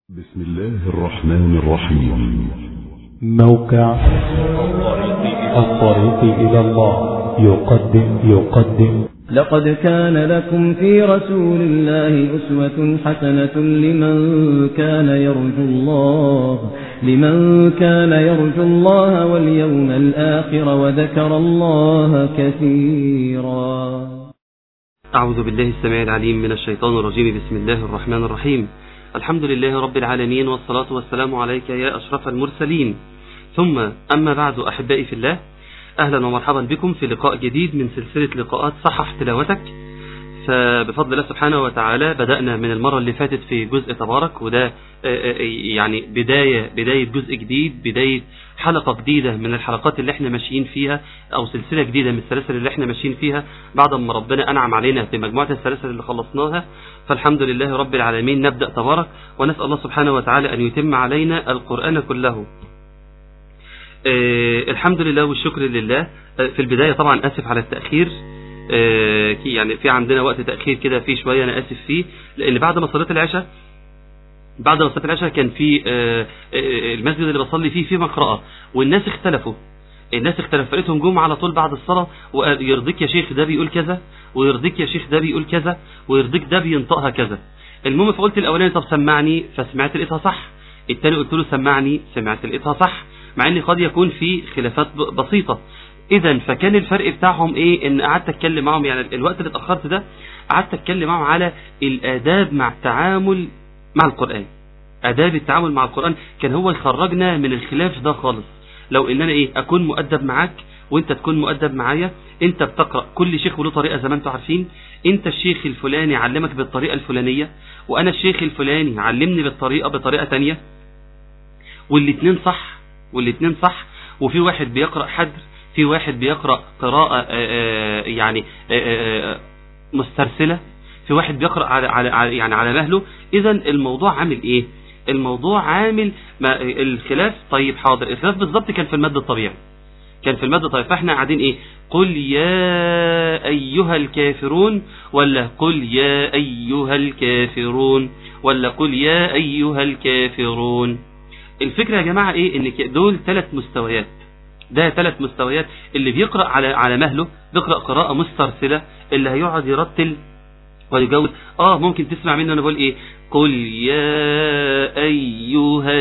بسم الله الرحمن الرحيم موقع الطريق إلى الله يقدم يقدم لقد كان لكم في رسول الله أسوة حسنة لمن كان يرجو الله لمن كان يرجو الله واليوم الآخر وذكر الله كثيرا أعوذ بالله السميع العليم من الشيطان الرجيم بسم الله الرحمن الرحيم الحمد لله رب العالمين والصلاة والسلام عليك يا أشرف المرسلين ثم أما بعد أحبائي في الله أهلا ومرحبا بكم في لقاء جديد من سلسلة لقاءات صحح تلاوتك فبفضل الله سبحانه وتعالى بدأنا من المرة اللي فاتت في جزء تبارك وده يعني بداية بداية جزء جديد بداية حلقة جديدة من الحلقات اللي احنا ماشيين فيها أو سلسلة جديدة من السلاسل اللي احنا ماشيين فيها بعد ما ربنا أنعم علينا بمجموعة السلاسل اللي خلصناها فالحمد لله رب العالمين نبدأ تبارك ونسأل الله سبحانه وتعالى أن يتم علينا القرآن كله آه الحمد لله والشكر لله آه في البداية طبعا أسف على التأخير آه يعني في عندنا وقت تأخير كده في شوية أنا آسف فيه لأن بعد ما صليت العشاء بعد ما صليت العشاء كان في المسجد اللي بصلي فيه في مقرأة والناس اختلفوا الناس اختلف فلقيتهم جم على طول بعد الصلاة وقال يرضيك يا شيخ ده بيقول كذا ويرضيك يا شيخ ده بيقول كذا ويرضيك ده بينطقها كذا المهم فقلت الأولاني طب سمعني فسمعت لقيتها صح التاني قلت له سمعني سمعت لقيتها صح مع ان قد يكون في خلافات بسيطة اذا فكان الفرق بتاعهم ايه ان قعدت اتكلم معهم يعني الوقت اللي اتأخرت ده قعدت اتكلم معهم على الاداب مع التعامل مع القرآن اداب التعامل مع القرآن كان هو يخرجنا من الخلاف ده خالص لو ان انا ايه اكون مؤدب معاك وانت تكون مؤدب معايا انت بتقرأ كل شيخ وله طريقة زي ما انتم عارفين انت الشيخ الفلاني علمك بالطريقة الفلانية وانا الشيخ الفلاني علمني بالطريقة بطريقة تانية والاتنين صح والاتنين صح وفي واحد بيقرأ حدر في واحد بيقرأ قراءة يعني مسترسلة في واحد بيقرأ على, على يعني على مهله اذا الموضوع عامل ايه الموضوع عامل ما الخلاف طيب حاضر الخلاف بالظبط كان في المد الطبيعي كان في المد الطبيعي فاحنا قاعدين ايه قل يا ايها الكافرون ولا قل يا ايها الكافرون ولا قل يا ايها الكافرون الفكرة يا جماعة ايه ان دول ثلاث مستويات ده ثلاث مستويات اللي بيقرأ على على مهله بيقرأ قراءة مسترسلة اللي هيقعد يرتل ويجود اه ممكن تسمع منه انا بقول ايه قل يا ايها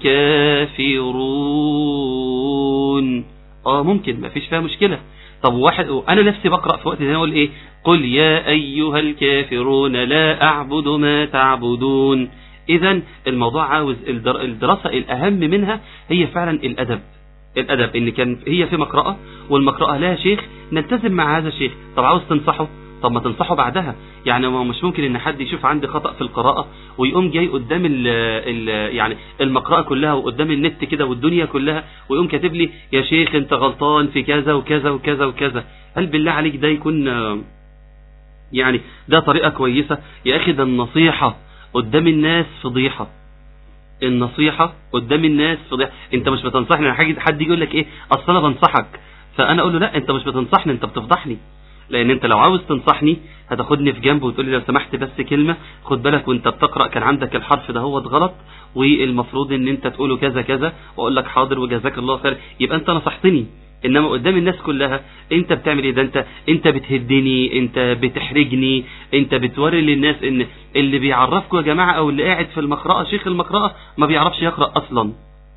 الكافرون اه ممكن ما فيش فيها مشكلة طب واحد انا نفسي بقرأ في وقت ده اقول ايه قل يا ايها الكافرون لا اعبد ما تعبدون اذا الموضوع عاوز الدراسة الاهم منها هي فعلا الادب الادب ان كان هي في مقرأة والمقرأة لها شيخ نلتزم مع هذا الشيخ طب عاوز تنصحه طب ما تنصحه بعدها يعني ما مش ممكن ان حد يشوف عندي خطأ في القراءة ويقوم جاي قدام ال ال يعني المقرأة كلها وقدام النت كده والدنيا كلها ويقوم كاتب لي يا شيخ انت غلطان في كذا وكذا وكذا وكذا هل بالله عليك ده يكون يعني ده طريقة كويسة يا اخي ده النصيحة قدام الناس فضيحة النصيحة قدام الناس فضيحة انت مش بتنصحني انا حاجة حد يقول لك ايه اصل انا بنصحك فانا اقول له لا انت مش بتنصحني انت بتفضحني لان انت لو عاوز تنصحني هتاخدني في جنب وتقول لي لو سمحت بس كلمة خد بالك وانت بتقرأ كان عندك الحرف ده هو غلط والمفروض ان انت تقوله كذا كذا واقول لك حاضر وجزاك الله خير يبقى انت نصحتني انما قدام الناس كلها انت بتعمل ايه ده انت انت بتهدني انت بتحرجني انت بتوري للناس ان اللي بيعرفكم يا جماعة او اللي قاعد في المقرأة شيخ المقرأة ما بيعرفش يقرأ اصلا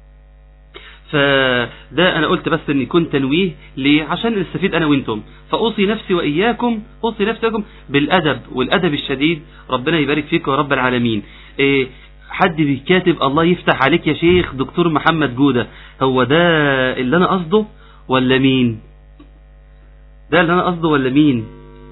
فده انا قلت بس ان يكون تنويه ليه عشان نستفيد انا وانتم فاوصي نفسي واياكم اوصي نفسي واياكم بالادب والادب الشديد ربنا يبارك فيكم يا رب العالمين إيه حد بيكاتب الله يفتح عليك يا شيخ دكتور محمد جودة هو ده اللي انا قصده ولا مين ده اللي انا قصده ولا مين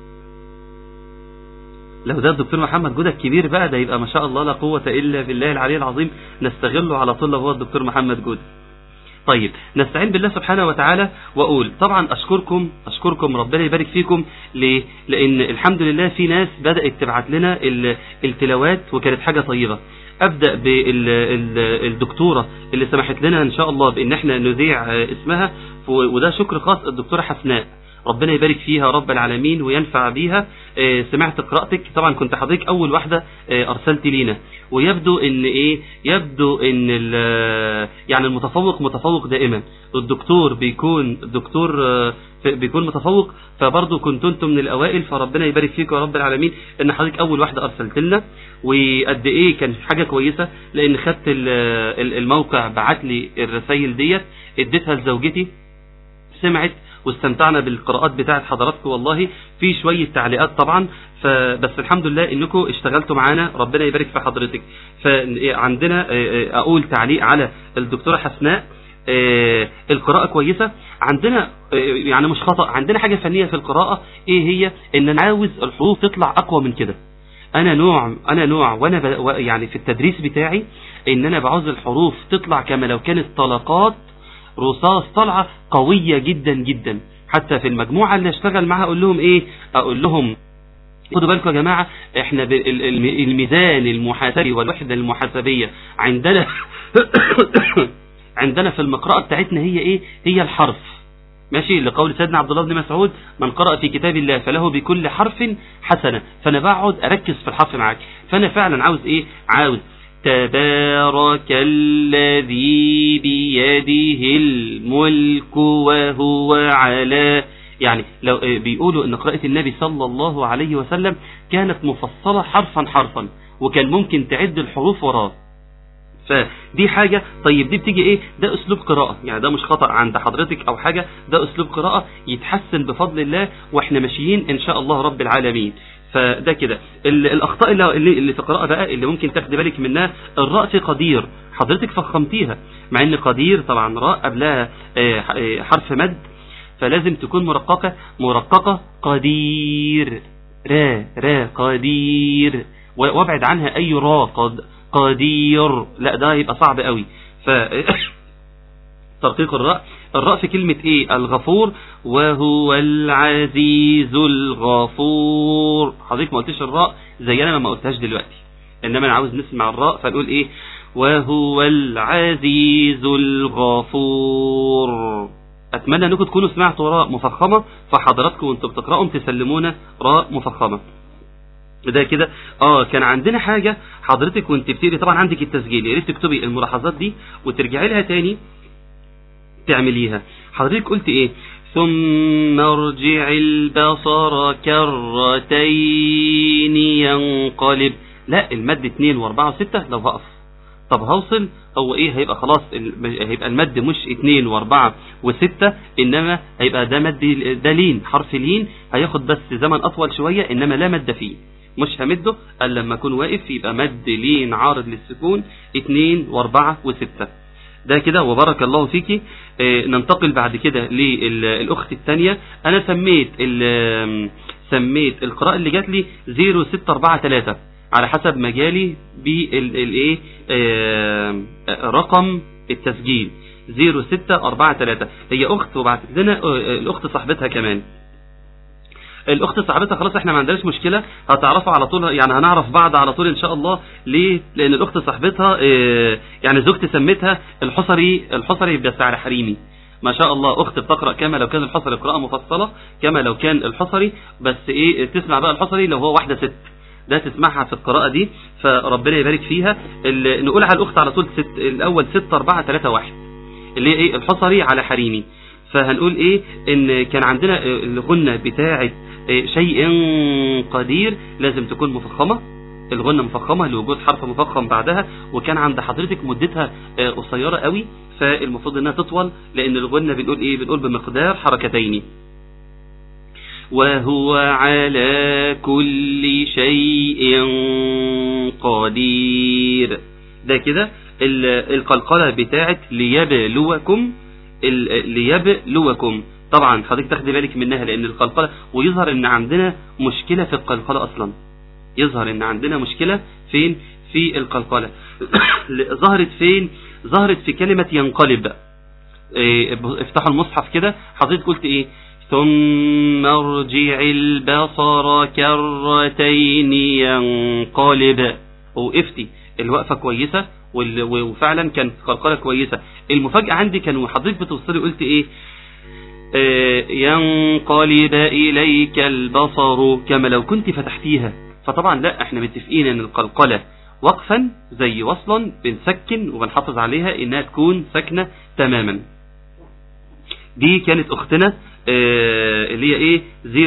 لو ده الدكتور محمد جودة الكبير بقى ده يبقى ما شاء الله لا قوة الا بالله العلي العظيم نستغله على طول هو الدكتور محمد جودة طيب نستعين بالله سبحانه وتعالى واقول طبعا اشكركم اشكركم ربنا يبارك فيكم ليه لان الحمد لله في ناس بدأت تبعت لنا التلاوات وكانت حاجة طيبة ابدأ بالدكتورة اللي سمحت لنا ان شاء الله بان احنا نذيع اسمها وده شكر خاص الدكتورة حسناء ربنا يبارك فيها رب العالمين وينفع بيها آه، سمعت قراءتك طبعا كنت حضرتك اول واحده آه، ارسلت لينا ويبدو ان ايه يبدو ان ال- يعني المتفوق متفوق دائما الدكتور بيكون الدكتور آه، ف- بيكون متفوق فبرضه كنتوا انتم من الاوائل فربنا يبارك فيكم يا رب العالمين ان حضرتك اول واحده ارسلت لنا وقد ايه كان حاجه كويسه لان خدت ال- ال- الموقع بعت لي الرسائل ديت اديتها لزوجتي سمعت واستمتعنا بالقراءات بتاعت حضراتكم والله في شوية تعليقات طبعا فبس الحمد لله انكم اشتغلتوا معانا ربنا يبارك في حضرتك فعندنا اقول تعليق على الدكتورة حسناء آه، القراءة كويسة عندنا آه، يعني مش خطأ عندنا حاجة فنية في القراءة ايه هي ان انا عاوز الحروف تطلع اقوى من كده انا نوع انا نوع وانا ب... و- يعني في التدريس بتاعي ان انا بعوز الحروف تطلع كما لو كانت طلقات رصاص طالعه قويه جدا جدا حتى في المجموعه اللي اشتغل معاها اقول لهم ايه اقول لهم خدوا بالكم يا جماعه احنا ب- ال- الم- الميزان المحاسبي والوحده المحاسبيه عندنا عندنا في المقرأة بتاعتنا هي ايه هي الحرف ماشي لقول سيدنا عبد الله بن مسعود من قرأ في كتاب الله فله بكل حرف حسنة فانا بقعد اركز في الحرف معاك فانا فعلا عاوز ايه عاوز تبارك الذي بيده الملك وهو على يعني لو آه، بيقولوا ان قراءة النبي صلى الله عليه وسلم كانت مفصلة حرفا حرفا وكان ممكن تعد الحروف وراه فدي حاجة طيب دي بتيجي ايه ده اسلوب قراءة يعني ده مش خطأ عند حضرتك او حاجة ده اسلوب قراءة يتحسن بفضل الله واحنا ماشيين ان شاء الله رب العالمين فده كده ال- الاخطاء اللي, اللي اللي في القراءة بقى اللي ممكن تاخد بالك منها الراء في قدير حضرتك فخمتيها مع ان قدير طبعا راء قبلها آه، ح- آه، حرف مد فلازم تكون مرققة مرققة قدير را را قدير و- وابعد عنها اي را قد قدير لا ده يبقى صعب قوي ف ترقيق الراء الراء في كلمة ايه الغفور وهو العزيز الغفور حضرتك ما قلتش الراء زي انا ما قلتهاش دلوقتي انما انا عاوز نسمع الراء فنقول ايه وهو العزيز الغفور اتمنى انكم تكونوا سمعتوا راء مفخمة فحضراتكم وانتم بتقرأوا تسلمونا راء مفخمة ده كده اه كان عندنا حاجة حضرتك وانت بتقري طبعا عندك التسجيل يا ريت تكتبي الملاحظات دي وترجعي لها تاني تعمليها حضرتك قلت ايه ثم ارجع البصر كرتين ينقلب لا المد اتنين واربعة وستة لو هقف طب هوصل هو ايه هيبقى خلاص ال- هيبقى المد مش اتنين واربعة وستة انما هيبقى ده مد ده لين حرف لين هياخد بس زمن اطول شوية انما لا مد فيه مش همده الا لما اكون واقف يبقى مد لين عارض للسكون اتنين واربعة وستة ده كده وبارك الله فيكي آه، ننتقل بعد كده للاخت الثانيه انا سميت ال- سميت القراءه اللي جات لي 0643 على حسب مجالي بالايه رقم التسجيل 0643 هي اخت وبعتت لنا آه، الاخت صاحبتها كمان الاخت صاحبتها خلاص احنا ما عندناش مشكله هتعرفوا على طول يعني هنعرف بعض على طول ان شاء الله ليه لان الاخت صاحبتها اه، يعني زوجتي سميتها الحصري الحصري بسعر حريمي ما شاء الله اخت بتقرا كما لو كان الحصري قراءه مفصله كما لو كان الحصري بس ايه تسمع بقى الحصري لو هو واحده ست ده تسمعها في القراءة دي فربنا يبارك فيها ال- نقول على الأخت على طول ست الأول ستة أربعة ثلاثة واحد اللي هي إيه الحصري على حريمي فهنقول إيه إن كان عندنا آه، الغنة بتاعة آه، شيء قدير لازم تكون مفخمة الغنة مفخمة لوجود حرف مفخم بعدها وكان عند حضرتك مدتها آه، قصيرة قوي فالمفروض انها تطول لان الغنة بنقول ايه بنقول بمقدار حركتين وهو على كل شيء قدير ده كده ال- القلقلة بتاعت ليبلوكم ال- ليبلوكم طبعا حضرتك تاخدي بالك منها لان القلقلة ويظهر ان عندنا مشكلة في القلقلة اصلا يظهر ان عندنا مشكلة فين في القلقلة ظهرت فين ظهرت في كلمة ينقلب إيه، افتحوا المصحف كده حضرتك قلت ايه ثم ارجع البصر كرتين ينقلب وقفتي الوقفة كويسة وال- وفعلا كانت قلقلة كويسة المفاجأة عندي كان وحضرتك بتوصلي قلت ايه آه، ينقلب إليك البصر كما لو كنت فتحتيها فطبعا لا احنا متفقين ان القلقلة وقفا زي وصلا بنسكن وبنحافظ عليها انها تكون ساكنة تماما دي كانت اختنا آه، اللي هي ايه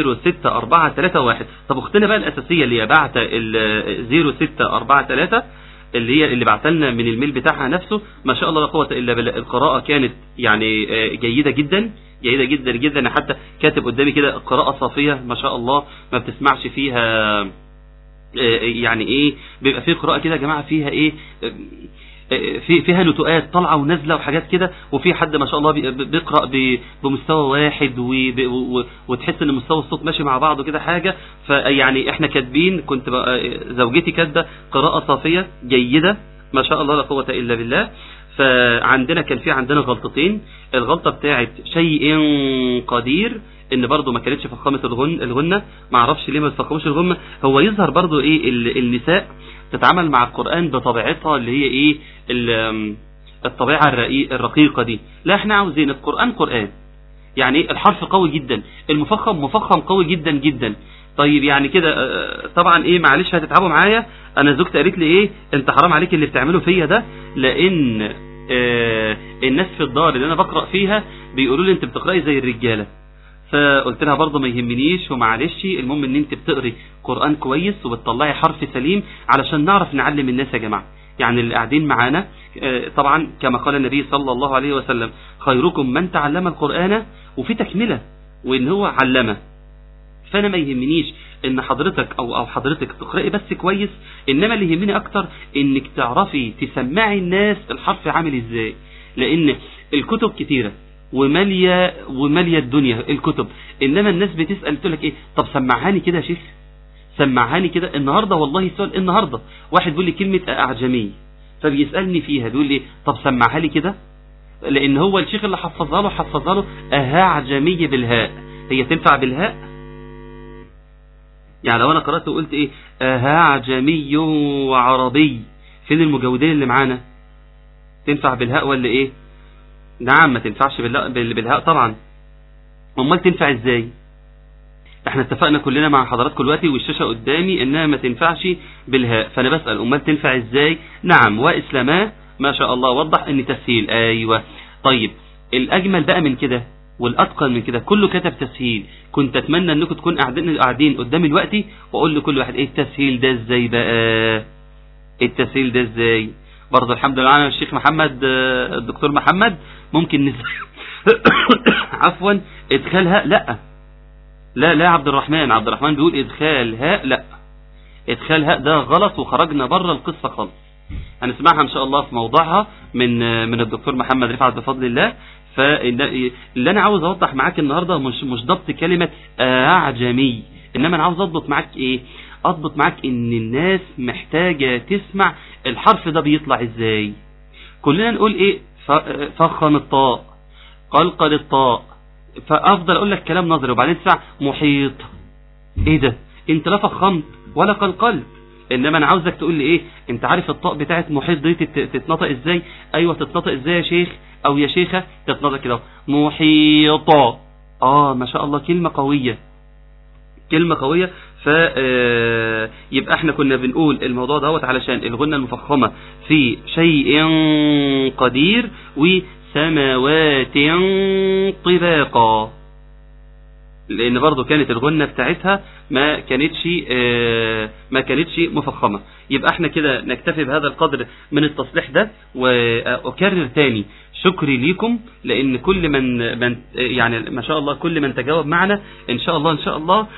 06431 طب اختنا بقى الاساسيه اللي هي بعت ال 0643 اللي هي اللي بعت لنا من الميل بتاعها نفسه ما شاء الله لا قوه الا بالله القراءه كانت يعني آه، جيده جدا جيده جدا جدا أنا حتى كاتب قدامي كده قراءه صافيه ما شاء الله ما بتسمعش فيها آه، يعني ايه بيبقى في قراءه كده يا جماعه فيها ايه آه، في فيها نتوءات طالعه ونازله وحاجات كده وفي حد ما شاء الله بي- بيقرا ب- بمستوى واحد وب- و- وتحس ان مستوى الصوت ماشي مع بعضه كده حاجه فيعني احنا كاتبين كنت بقى زوجتي كاتبه قراءه صافيه جيده ما شاء الله لا قوه الا بالله فعندنا كان في عندنا غلطتين الغلطه بتاعت شيء قدير ان برضو ما كانتش فخامه الغن الغنه ما اعرفش ليه ما تفخموش الغنه هو يظهر برضو ايه ال- النساء تتعامل مع القران بطبيعتها اللي هي ايه ال- الطبيعه الرقيق- الرقيقه دي لا احنا عاوزين القران قران يعني الحرف قوي جدا المفخم مفخم قوي جدا جدا طيب يعني كده آه، طبعا ايه معلش هتتعبوا معايا انا زوجتي قالت لي ايه انت حرام عليك اللي بتعمله فيا ده لان آه، الناس في الدار اللي انا بقرا فيها بيقولوا لي انت بتقراي زي الرجاله فقلت لها برضه ما يهمنيش ومعلش المهم ان انت بتقري قران كويس وبتطلعي حرف سليم علشان نعرف نعلم الناس يا جماعه يعني اللي قاعدين معانا آه، طبعا كما قال النبي صلى الله عليه وسلم خيركم من تعلم القران وفي تكمله وان هو علمه فانا ما يهمنيش ان حضرتك او او حضرتك تقراي بس كويس انما اللي يهمني اكتر انك تعرفي تسمعي الناس الحرف عامل ازاي لان الكتب كتيره وماليه وماليه الدنيا الكتب انما الناس بتسال تقول لك ايه طب سمعهاني كده يا شيخ سمعهاني كده النهارده والله سؤال النهارده واحد بيقول لي كلمه اعجمي فبيسالني فيها بيقول لي طب سمعها لي كده لان هو الشيخ اللي حفظها له حفظها له اها عجمي بالهاء هي تنفع بالهاء يعني لو انا قرات وقلت ايه اها عجمي وعربي فين المجودين اللي معانا تنفع بالهاء ولا ايه نعم ما تنفعش بالهاء بال- بالهاء طبعا امال تنفع ازاي احنا اتفقنا كلنا مع حضراتكم دلوقتي والشاشه قدامي انها ما تنفعش بالهاء فانا بسال امال تنفع ازاي نعم واسلما ما شاء الله وضح ان تسهيل ايوه طيب الاجمل بقى من كده والاتقن من كده كله كتب تسهيل كنت اتمنى انكم تكونوا قاعدين قاعدين قدامي دلوقتي واقول لكل واحد ايه التسهيل ده ازاي بقى ايه التسهيل ده ازاي برضه الحمد لله انا الشيخ محمد آه، الدكتور محمد ممكن نس... عفوا ادخال هاء لا لا لا يا عبد الرحمن عبد الرحمن بيقول ادخال هاء لا ادخال هاء ده غلط وخرجنا بره القصه خالص هنسمعها ان شاء الله في موضعها من من الدكتور محمد رفعت بفضل الله فاللي انا عاوز اوضح معاك النهارده مش مش ضبط كلمه اعجمي انما انا عاوز اضبط معاك ايه اضبط معاك ان الناس محتاجه تسمع الحرف ده بيطلع ازاي كلنا نقول ايه ف- فخم الطاء قلقل الطاء فافضل اقول لك كلام نظري وبعدين تسمع محيط ايه ده انت لا فخمت ولا قلقلت انما انا عاوزك تقول لي ايه انت عارف الطاء بتاعت محيط دي تت- تتنطق ازاي ايوه تتنطق ازاي يا شيخ او يا شيخه تتنطق كده محيطه اه ما شاء الله كلمه قويه كلمة قوية ف آه، يبقى احنا كنا بنقول الموضوع دوت علشان الغنة المفخمة في شيء قدير وسماوات طباقا لان برضو كانت الغنة بتاعتها ما كانتش آه، ما كانتش مفخمة يبقى احنا كده نكتفي بهذا القدر من التصليح ده واكرر تاني شكري ليكم لان كل من من يعني ما شاء الله كل من تجاوب معنا ان شاء الله ان شاء الله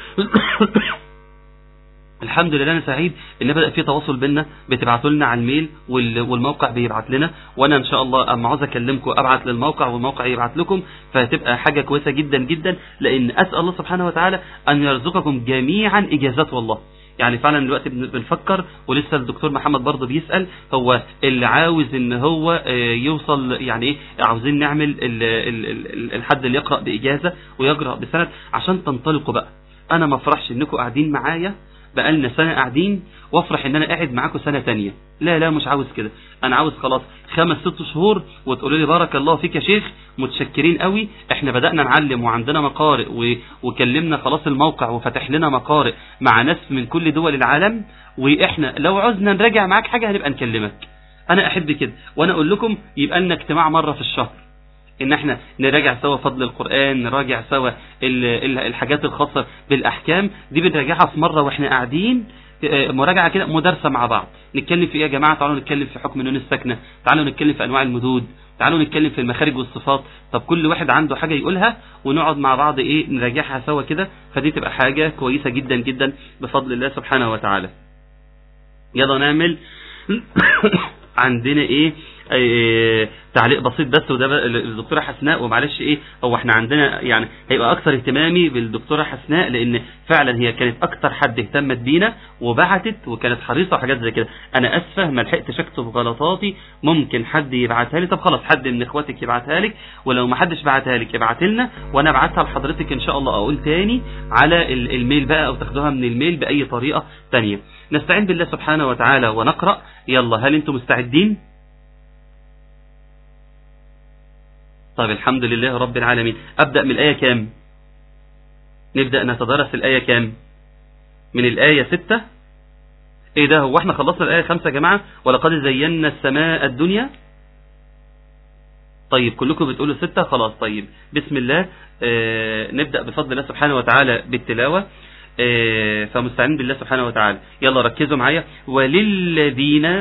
الحمد لله انا سعيد ان بدا في تواصل بينا بتبعتوا لنا على الميل وال- والموقع بيبعت لنا وانا ان شاء الله اما عاوز اكلمكم ابعت للموقع والموقع يبعت لكم فهتبقى حاجه كويسه جدا جدا لان اسال الله سبحانه وتعالى ان يرزقكم جميعا اجازات والله يعني فعلا دلوقتي بن- بنفكر ولسه الدكتور محمد برضه بيسال هو اللي عاوز ان هو آه، يوصل يعني ايه عاوزين نعمل ال- ال- ال- الحد اللي يقرا باجازه ويقرا بسند عشان تنطلقوا بقى انا ما افرحش انكم قاعدين معايا بقالنا سنة قاعدين وافرح ان انا قاعد معاكم سنة تانية لا لا مش عاوز كده انا عاوز خلاص خمس ست شهور وتقولوا لي بارك الله فيك يا شيخ متشكرين قوي احنا بدأنا نعلم وعندنا مقارئ و... وكلمنا خلاص الموقع وفتح لنا مقارئ مع ناس من كل دول العالم واحنا لو عوزنا نراجع معاك حاجة هنبقى نكلمك انا احب كده وانا اقول لكم يبقى لنا اجتماع مرة في الشهر ان احنا نراجع سوا فضل القرآن نراجع سوا ال- ال- الحاجات الخاصة بالاحكام دي بنراجعها في مرة واحنا قاعدين آه، مراجعة كده مدرسة مع بعض نتكلم في ايه يا جماعة تعالوا نتكلم في حكم النون الساكنة تعالوا نتكلم في انواع المدود تعالوا نتكلم في المخارج والصفات طب كل واحد عنده حاجة يقولها ونقعد مع بعض ايه نراجعها سوا كده فدي تبقى حاجة كويسة جدا جدا بفضل الله سبحانه وتعالى يلا نعمل عندنا ايه آه، تعليق بسيط بس وده بقى الدكتوره حسناء ومعلش ايه هو احنا عندنا يعني هيبقى اكثر اهتمامي بالدكتوره حسناء لان فعلا هي كانت اكثر حد اهتمت بينا وبعتت وكانت حريصه وحاجات زي كده انا اسفه ما لحقتش اكتب غلطاتي ممكن حد يبعتها لي طب خلاص حد من اخواتك يبعتها لك ولو ما حدش بعتها لك ابعت لنا وانا ابعتها لحضرتك ان شاء الله اقول تاني على ال- الميل بقى او تاخدوها من الميل باي طريقه تانية نستعين بالله سبحانه وتعالى ونقرا يلا هل انتم مستعدين طيب الحمد لله رب العالمين أبدأ من الآية كام نبدأ نتدرس الآية كام من الآية ستة ايه ده هو احنا خلصنا الآية خمسة يا جماعة ولقد زينا السماء الدنيا طيب كلكم بتقولوا ستة خلاص طيب بسم الله آه نبدأ بفضل الله سبحانه وتعالى بالتلاوة آه فمستعين بالله سبحانه وتعالى يلا ركزوا معايا وللذين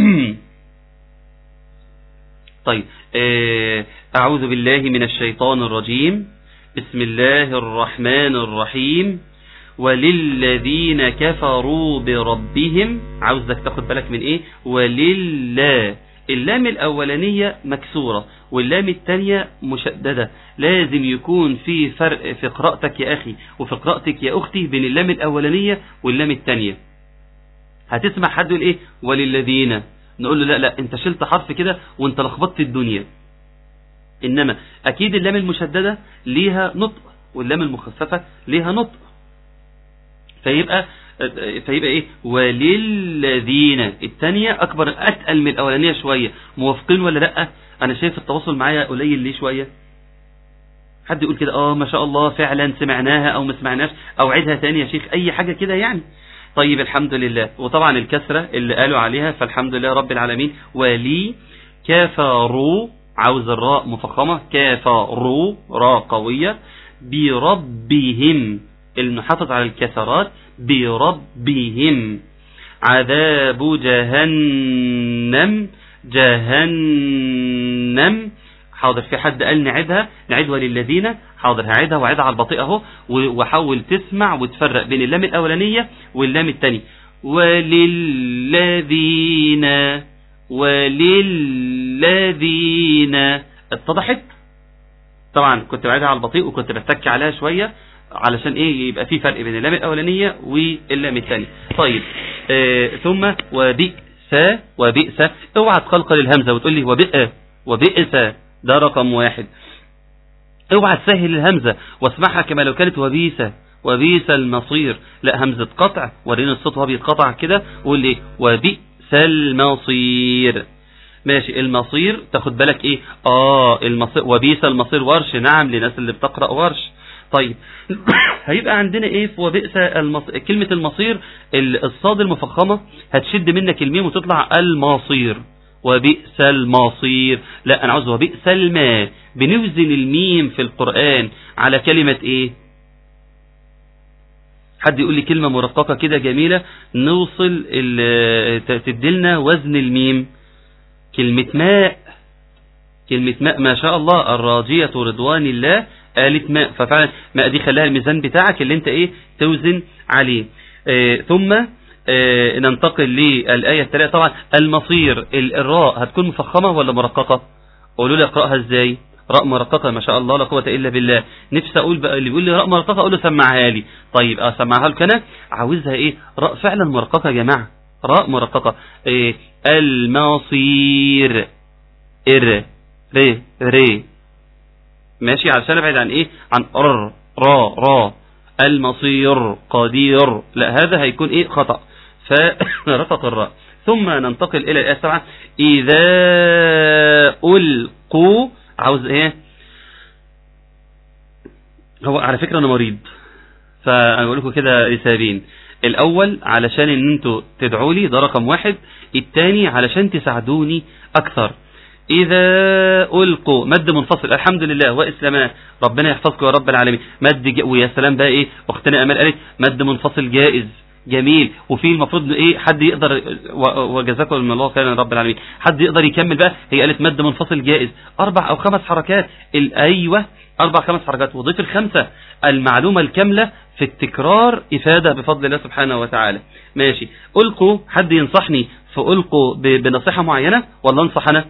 طيب آه، أعوذ بالله من الشيطان الرجيم بسم الله الرحمن الرحيم وللذين كفروا بربهم عاوزك تاخد بالك من ايه ولله اللام الأولانية مكسورة واللام الثانية مشددة لازم يكون في فرق في قراءتك يا أخي وفي قراءتك يا أختي بين اللام الأولانية واللام الثانية هتسمع حد يقول ايه وللذين نقول له لا لا انت شلت حرف كده وانت لخبطت الدنيا انما اكيد اللام المشددة ليها نطق واللام المخففة ليها نطق فيبقى فيبقى ايه وللذين الثانية اكبر اتقل من الاولانية شوية موافقين ولا لا انا شايف التواصل معايا قليل ليه شوية حد يقول كده اه ما شاء الله فعلا سمعناها او ما سمعناش او عيدها تاني يا شيخ اي حاجة كده يعني طيب الحمد لله وطبعا الكسرة اللي قالوا عليها فالحمد لله رب العالمين ولي كفروا عاوز الراء مفخمة كفروا راء قوية بربهم المحافظ على الكسرات بربهم عذاب جهنم جهنم حاضر في حد قال نعيدها نعيدها للذين حاضر هعيدها وعيدها على البطيء اهو وحاول تسمع وتفرق بين اللام الاولانيه واللام الثانيه وللذين وللذين اتضحت طبعا كنت بعيدها على البطيء وكنت بتك عليها شويه علشان ايه يبقى في فرق بين اللام الاولانيه واللام الثانيه طيب آه ثم وبئس وبئس اوعى تقلقل الهمزه وتقول لي وبئس وبئس ده رقم واحد اوعى تسهل الهمزة واسمعها كما لو كانت وبيسة وبيس المصير لا همزة قطع ورينا الصوت وهو بيتقطع كده وقول لي وبئس المصير ماشي المصير تاخد بالك ايه اه المصير وبئس المصير ورش نعم لناس اللي بتقرأ ورش طيب هيبقى عندنا ايه في وبئس المصير كلمة المصير الصاد المفخمة هتشد منك الميم وتطلع المصير وبئس المصير لا انا عاوز وبئس الماء بنوزن الميم في القرآن على كلمة ايه حد يقول لي كلمة مرققة كده جميلة نوصل تدلنا وزن الميم كلمة ماء كلمة ماء ما شاء الله الراجية رضوان الله قالت ماء ففعلا ماء دي خلاها الميزان بتاعك اللي انت ايه توزن عليه اه ثم اه ننتقل للآية الثالثة طبعا المصير الراء هتكون مفخمة ولا مرققة قولوا لي اقرأها ازاي راء مرققة ما شاء الله لا قوة إلا بالله نفسي أقول بقى اللي بيقول لي راء مرققة أقول له سمعها لي طيب أسمعها لك أنا عاوزها إيه راء فعلا مرققة يا جماعة راء مرققة إيه المصير إر ر ر ماشي علشان أبعد عن إيه عن ر را را المصير قدير لا هذا هيكون ايه خطأ فرفق الراء ثم ننتقل الى الآية السبعة اذا القوا عاوز ايه هو على فكرة انا مريض فانا بقول لكم كده لسببين الاول علشان ان انتوا تدعوا لي ده رقم واحد الثاني علشان تساعدوني اكثر اذا القوا مد منفصل الحمد لله واسلما ربنا يحفظكم يا رب العالمين مد ج... ويا سلام بقى ايه اختنا امال قالت مد منفصل جائز جميل وفي المفروض ايه حد يقدر و- وجزاكم الله خيرا يا رب العالمين حد يقدر يكمل بقى هي قالت مد منفصل جائز اربع او خمس حركات ال- ايوه اربع خمس حركات وضيف الخمسه المعلومه الكامله في التكرار افاده بفضل الله سبحانه وتعالى ماشي القوا حد ينصحني في القوا ب- بنصيحه معينه ولا انصح انا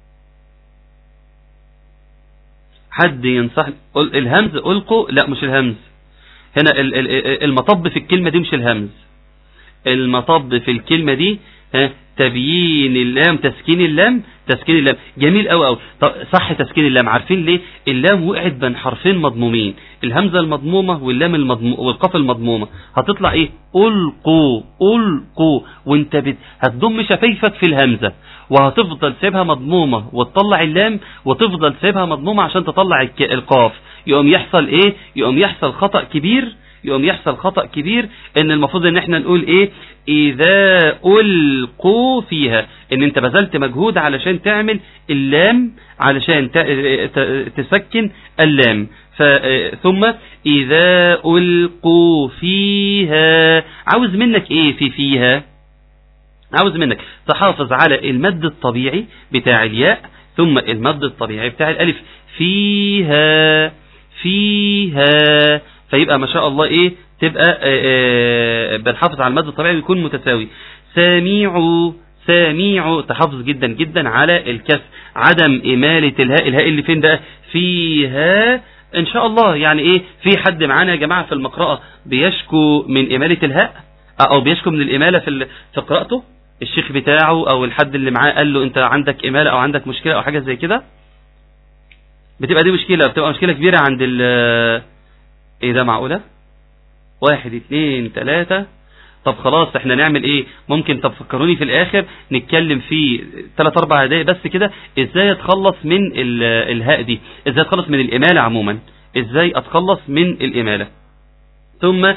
حد ينصح قل- الهمز القوا لا مش الهمز هنا ال- ال- المطب في الكلمة دي مش الهمز المطب في الكلمة دي ها تبيين اللام تسكين اللام تسكين اللام جميل قوي قوي طب صح تسكين اللام عارفين ليه اللام وقعت بين حرفين مضمومين الهمزة المضمومة واللام المضمومة والقاف المضمومة هتطلع ايه القوا القوا وانت بت... هتضم شفايفك في الهمزة وهتفضل سيبها مضمومة وتطلع اللام وتفضل سيبها مضمومة عشان تطلع الك... القاف يقوم يحصل ايه يقوم يحصل خطأ كبير يقوم يحصل خطأ كبير ان المفروض ان احنا نقول ايه اذا القوا فيها ان انت بذلت مجهود علشان تعمل اللام علشان ت- ت- تسكن اللام ف ثم اذا القوا فيها عاوز منك ايه في فيها عاوز منك تحافظ على المد الطبيعي بتاع الياء ثم المد الطبيعي بتاع الالف فيها فيها فيبقى ما شاء الله ايه تبقى آه، آه، بنحافظ على المد الطبيعي ويكون متساوي ساميعوا ساميعوا تحافظ جدا جدا على الكسر عدم إمالة الهاء الهاء اللي فين ده فيها ان شاء الله يعني ايه في حد معانا يا جماعة في المقرأة بيشكو من إمالة الهاء او بيشكو من الإمالة في ال- في قراءته الشيخ بتاعه او الحد اللي معاه قال له انت عندك إمالة او عندك مشكلة او حاجة زي كده بتبقى دي مشكلة بتبقى مشكلة كبيرة عند ال ايه ده معقولة واحد اتنين تلاتة طب خلاص احنا نعمل ايه ممكن طب فكروني في الاخر نتكلم في تلات اربع دقايق بس كده ازاي اتخلص من ال- الهاء دي ازاي اتخلص من الامالة عموما ازاي اتخلص من الامالة ثم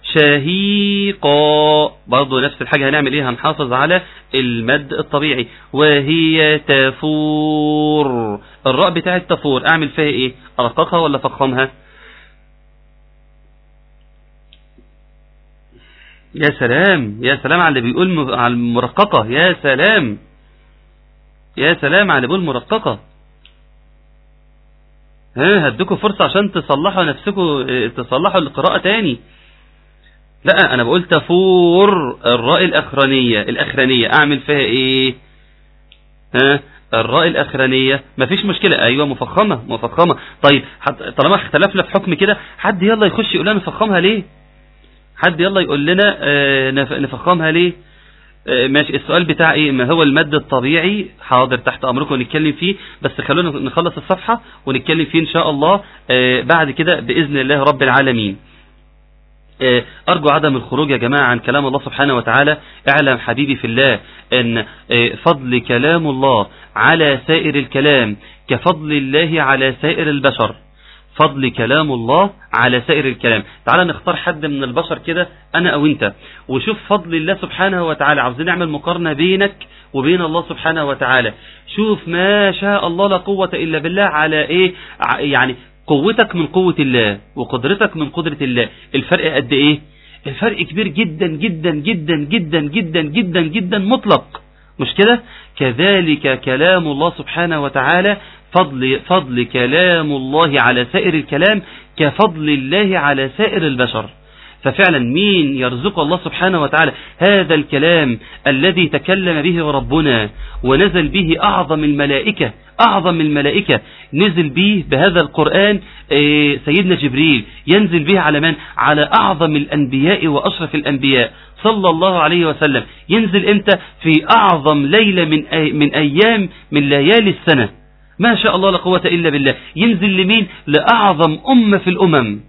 شهيقا برضه نفس الحاجة هنعمل ايه هنحافظ على المد الطبيعي وهي تفور الراء بتاع التفور اعمل فيها ايه ارققها ولا فخمها يا سلام يا سلام على اللي بيقول م- على المرققة يا سلام يا سلام على اللي بيقول مرققة ها هديكوا فرصة عشان تصلحوا نفسكم اه، تصلحوا القراءة تاني لا انا بقول تفور الراء الاخرانية الاخرانية اعمل فيها ايه ها الراء الاخرانية مفيش مشكلة ايوه مفخمة مفخمة طيب حد- طالما اختلفنا في حكم كده حد يلا يخش يقول لنا نفخمها ليه حد يلا يقول لنا آه، نف- نفخمها ليه آه، ماشي السؤال بتاع ايه ما هو المد الطبيعي حاضر تحت امركم نتكلم فيه بس خلونا نخلص الصفحة ونتكلم فيه ان شاء الله آه، بعد كده باذن الله رب العالمين آه، أرجو عدم الخروج يا جماعة عن كلام الله سبحانه وتعالى اعلم حبيبي في الله أن آه، فضل كلام الله على سائر الكلام كفضل الله على سائر البشر فضل كلام الله على سائر الكلام تعال نختار حد من البشر كده أنا أو أنت وشوف فضل الله سبحانه وتعالى عاوزين نعمل مقارنة بينك وبين الله سبحانه وتعالى شوف ما شاء الله لا قوة إلا بالله على إيه ع- يعني قوتك من قوة الله وقدرتك من قدرة الله الفرق قد ايه الفرق كبير جدا جدا جدا جدا جدا جدا جدا مطلق مش كده كذلك كلام الله سبحانه وتعالى فضل فضل كلام الله على سائر الكلام كفضل الله على سائر البشر ففعلا مين يرزق الله سبحانه وتعالى هذا الكلام الذي تكلم به ربنا ونزل به أعظم الملائكة أعظم الملائكة نزل به بهذا القرآن آه، سيدنا جبريل ينزل به على من على أعظم الأنبياء وأشرف الأنبياء صلى الله عليه وسلم ينزل امتى في أعظم ليلة من, أي من أيام من ليالي السنة ما شاء الله لا قوة إلا بالله ينزل لمين لأعظم أمة في الأمم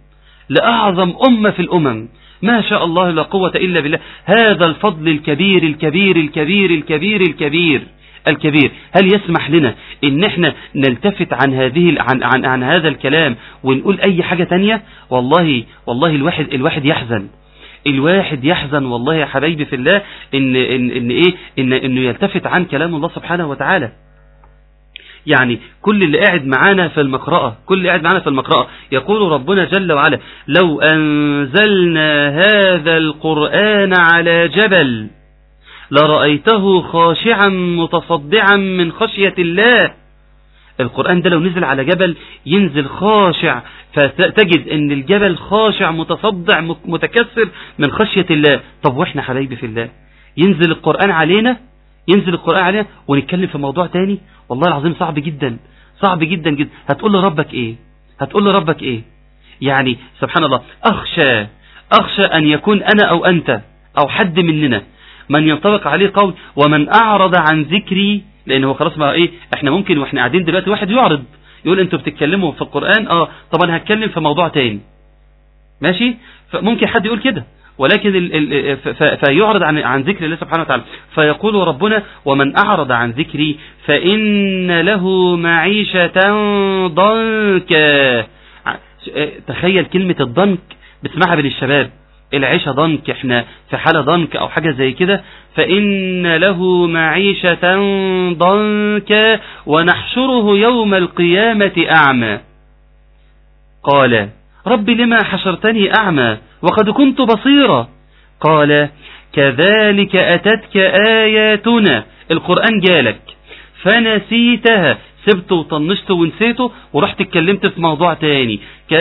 لأعظم أمة في الأمم ما شاء الله لا قوة إلا بالله هذا الفضل الكبير الكبير الكبير الكبير الكبير الكبير هل يسمح لنا ان احنا نلتفت عن هذه عن, عن, عن هذا الكلام ونقول اي حاجة تانية والله والله الواحد الواحد يحزن الواحد يحزن والله يا حبايبي في الله ان ان, إن ايه ان انه يلتفت عن كلام الله سبحانه وتعالى يعني كل اللي قاعد معانا في المقرأة كل اللي قاعد معانا في المقرأة يقول ربنا جل وعلا لو أنزلنا هذا القرآن على جبل لرأيته خاشعا متصدعا من خشية الله القرآن ده لو نزل على جبل ينزل خاشع فتجد ان الجبل خاشع متصدع متكسر من خشية الله طب واحنا حبايبي في الله ينزل القرآن علينا ينزل القرآن علينا ونتكلم في موضوع تاني والله العظيم صعب جدا صعب جدا جدا هتقول لربك ايه هتقول لربك ايه يعني سبحان الله اخشى اخشى ان يكون انا او انت او حد مننا من ينطبق عليه قول ومن اعرض عن ذكري لان هو خلاص ما ايه احنا ممكن واحنا قاعدين دلوقتي واحد يعرض يقول انتوا بتتكلموا في القرآن اه طب انا هتكلم في موضوع تاني ماشي فممكن حد يقول كده ولكن ال ال ف- ف- فيعرض عن عن ذكر الله سبحانه وتعالى فيقول ربنا ومن أعرض عن ذكري فإن له معيشة ضنكا ع- تخيل كلمة الضنك بتسمعها بين الشباب العيشة ضنك احنا في حالة ضنك او حاجة زي كده فإن له معيشة ضنكا ونحشره يوم القيامة أعمى قال رب لما حشرتني أعمى وقد كنت بصيرا قال كذلك أتتك آياتنا القرآن جالك فنسيتها سبت وطنشت ونسيته ورحت اتكلمت في موضوع تاني ك...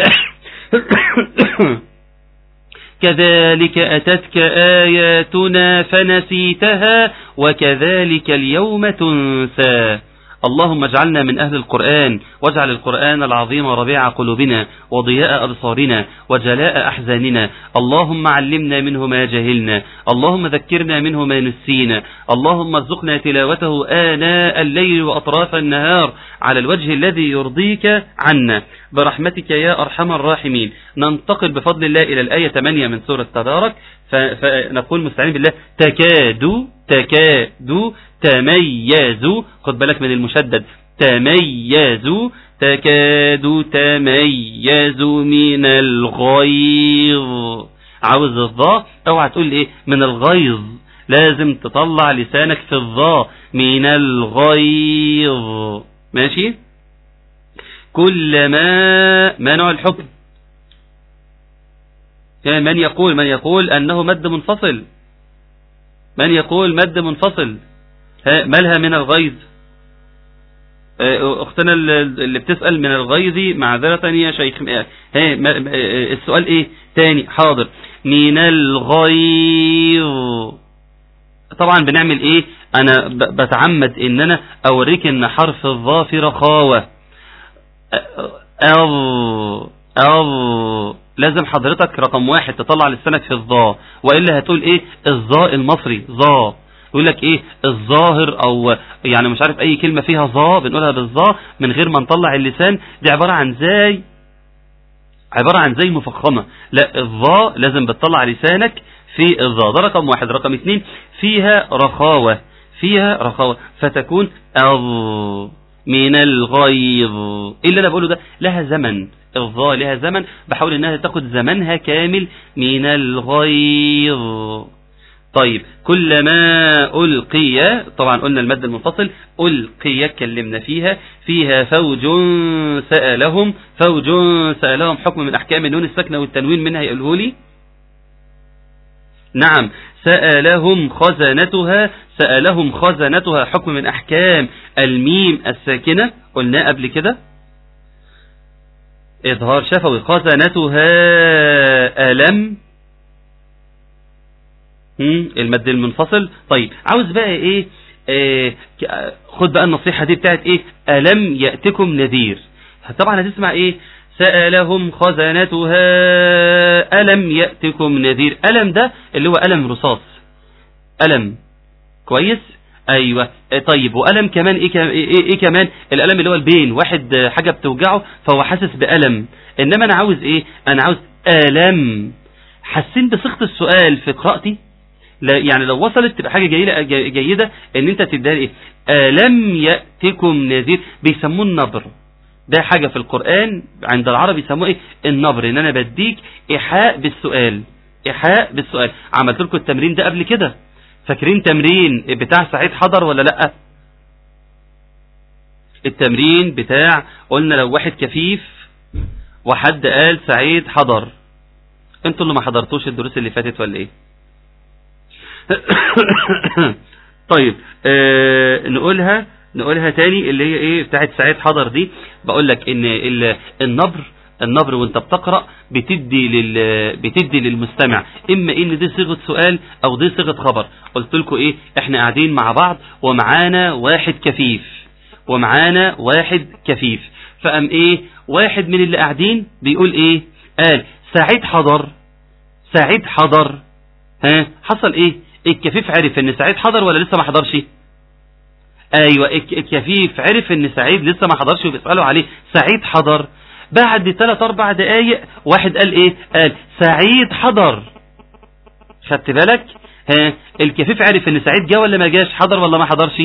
كذلك أتتك آياتنا فنسيتها وكذلك اليوم تنسى اللهم اجعلنا من أهل القرآن واجعل القرآن العظيم ربيع قلوبنا وضياء أبصارنا وجلاء أحزاننا اللهم علمنا منه ما جهلنا اللهم ذكرنا منه ما نسينا اللهم ارزقنا تلاوته آناء الليل وأطراف النهار على الوجه الذي يرضيك عنا برحمتك يا أرحم الراحمين ننتقل بفضل الله إلى الآية 8 من سورة تبارك ف- فنقول مستعين بالله تكاد تكاد تميز خد بالك من المشدد تميز تكاد تميز من الغيظ عاوز الضاء اوعى تقول ايه من الغيظ لازم تطلع لسانك في الضاء من الغيظ ماشي كلما ما نوع الحكم يعني من يقول من يقول أنه مد منفصل من يقول مد منفصل ها مالها من الغيظ آه، أختنا اللي بتسأل من الغيظ معذرة يا شيخ آه، ها ما- ما- آه، السؤال إيه تاني حاضر من الغيظ طبعا بنعمل إيه أنا ب- بتعمد إن أنا أوريك إن حرف الظا في رخاوة أو أو لازم حضرتك رقم واحد تطلع لسانك في الظا وإلا هتقول إيه الظاء المصري ظا يقول لك إيه الظاهر أو يعني مش عارف أي كلمة فيها ظا بنقولها بالظا من غير ما نطلع اللسان دي عبارة عن زي عبارة عن زي مفخمة لا الظا لازم بتطلع لسانك في الظا ده رقم واحد رقم اتنين فيها رخاوة فيها رخاوة فتكون أظ من الغيظ ايه اللي انا بقوله ده لها زمن الظا لها زمن بحاول انها تاخد زمنها كامل من الغيظ طيب كلما ألقي طبعا قلنا المد المنفصل ألقي اتكلمنا فيها فيها فوج سألهم فوج سألهم حكم من أحكام النون الساكنة والتنوين منها يقوله لي نعم سألهم خزنتها سألهم خزنتها حكم من أحكام الميم الساكنة قلنا قبل كده إظهار شفوي خزنتها ألم مم، المد المنفصل طيب عاوز بقى ايه آه ك- آه، خد بقى النصيحة دي بتاعت ايه ألم يأتكم نذير طبعا هتسمع ايه سألهم خزنتها ألم يأتكم نذير ألم ده اللي هو ألم رصاص ألم كويس ايوه آه، طيب والم كمان ايه, كمان- إيه, إيه, ايه كمان الالم اللي هو البين واحد آه، حاجه بتوجعه فهو حاسس بالم انما انا عاوز ايه انا عاوز ألم حاسين بصيغه السؤال في قراءتي لا يعني لو وصلت تبقى حاجه جيده جيده ان انت تبدا ايه الم ياتكم نذير بيسموه النبر ده حاجه في القران عند العرب يسموه ايه النبر ان انا بديك ايحاء بالسؤال ايحاء بالسؤال عملت لكم التمرين ده قبل كده فاكرين تمرين بتاع سعيد حضر ولا لا التمرين بتاع قلنا لو واحد كفيف وحد قال سعيد حضر انتوا اللي ما حضرتوش الدروس اللي فاتت ولا ايه طيب اه نقولها نقولها تاني اللي هي ايه بتاعت سعيد حضر دي بقول لك ان النبر النبر وانت بتقرا بتدي لل بتدي للمستمع اما ان دي صيغه سؤال او دي صيغه خبر قلت لكم ايه احنا قاعدين مع بعض ومعانا واحد كفيف ومعانا واحد كفيف فقام ايه واحد من اللي قاعدين بيقول ايه قال سعيد حضر سعيد حضر ها حصل ايه الكفيف عرف ان سعيد حضر ولا لسه ما حضرش ايوه الكفيف عرف ان سعيد لسه ما حضرش وبيسالوا عليه سعيد حضر بعد ثلاث اربع دقايق واحد قال ايه قال سعيد حضر خدت بالك ها الكفيف عرف ان سعيد جه ولا ما جاش حضر ولا ما حضرش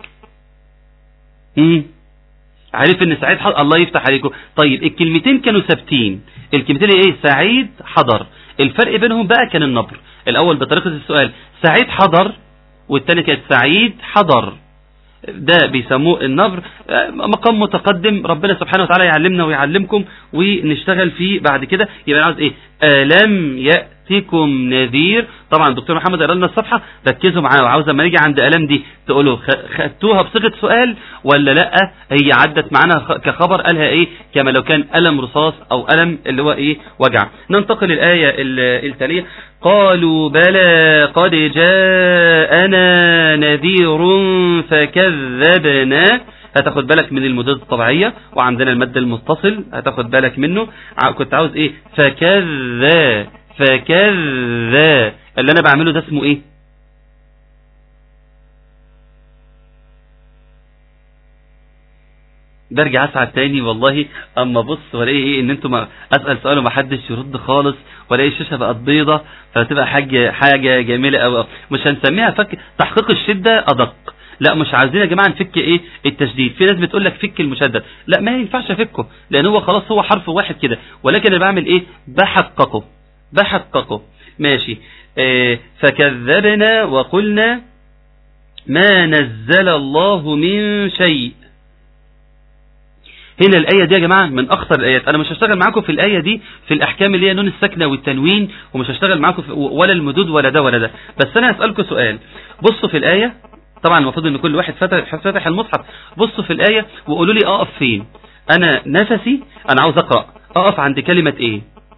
امم عارف ان سعيد حضر الله يفتح عليكم طيب الكلمتين كانوا ثابتين الكلمتين ايه سعيد حضر الفرق بينهم بقى كان النبر الاول بطريقه السؤال سعيد حضر والثاني كانت سعيد حضر ده بيسموه النبر مقام متقدم ربنا سبحانه وتعالى يعلمنا ويعلمكم ونشتغل فيه بعد كده يبقى انا عاوز ايه الم ياتيكم نذير طبعا الدكتور محمد قال لنا الصفحه ركزوا معاه وعاوز لما نيجي عند الم دي تقولوا خدتوها بصيغه سؤال ولا لا هي عدت معانا كخبر قالها ايه كما لو كان الم رصاص او الم اللي هو ايه وجع ننتقل للايه التاليه قالوا بلى قد جاءنا نذير فكذبنا هتاخد بالك من المدود الطبيعية وعندنا المد المتصل هتاخد بالك منه كنت عاوز ايه فكذا فكذا اللي انا بعمله ده اسمه ايه برجع اسعد تاني والله اما بص والاقي ايه ان انتوا ما اسال سؤال وما حدش يرد خالص والاقي الشاشه بقت بيضه فتبقى حاجه حاجه جميله قوي مش هنسميها فك تحقيق الشده ادق لا مش عايزين يا جماعه نفك ايه التشديد في ناس بتقول لك فك المشدد لا ما ينفعش افكه لان هو خلاص هو حرف واحد كده ولكن انا بعمل ايه بحققه بحققه ماشي آه فكذبنا وقلنا ما نزل الله من شيء هنا الآية دي يا جماعة من أخطر الآيات أنا مش هشتغل معاكم في الآية دي في الأحكام اللي هي نون السكنة والتنوين ومش هشتغل معاكم في ولا المدود ولا ده ولا ده بس أنا هسألكم سؤال بصوا في الآية طبعا المفروض ان كل واحد فتح فتح المصحف بصوا في الآية وقولوا لي أقف فين أنا نفسي أنا عاوز أقرأ أقف عند كلمة إيه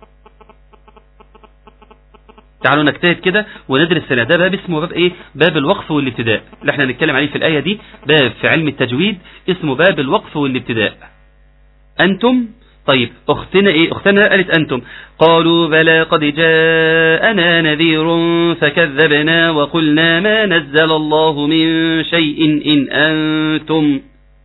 تعالوا نجتهد كده وندرس هنا ده باب اسمه باب ايه باب الوقف والابتداء اللي احنا هنتكلم عليه في الآية دي باب في علم التجويد اسمه باب الوقف والابتداء أنتم طيب أختنا إيه أختنا قالت أنتم قالوا بلى قد جاءنا نذير فكذبنا وقلنا ما نزل الله من شيء إن أنتم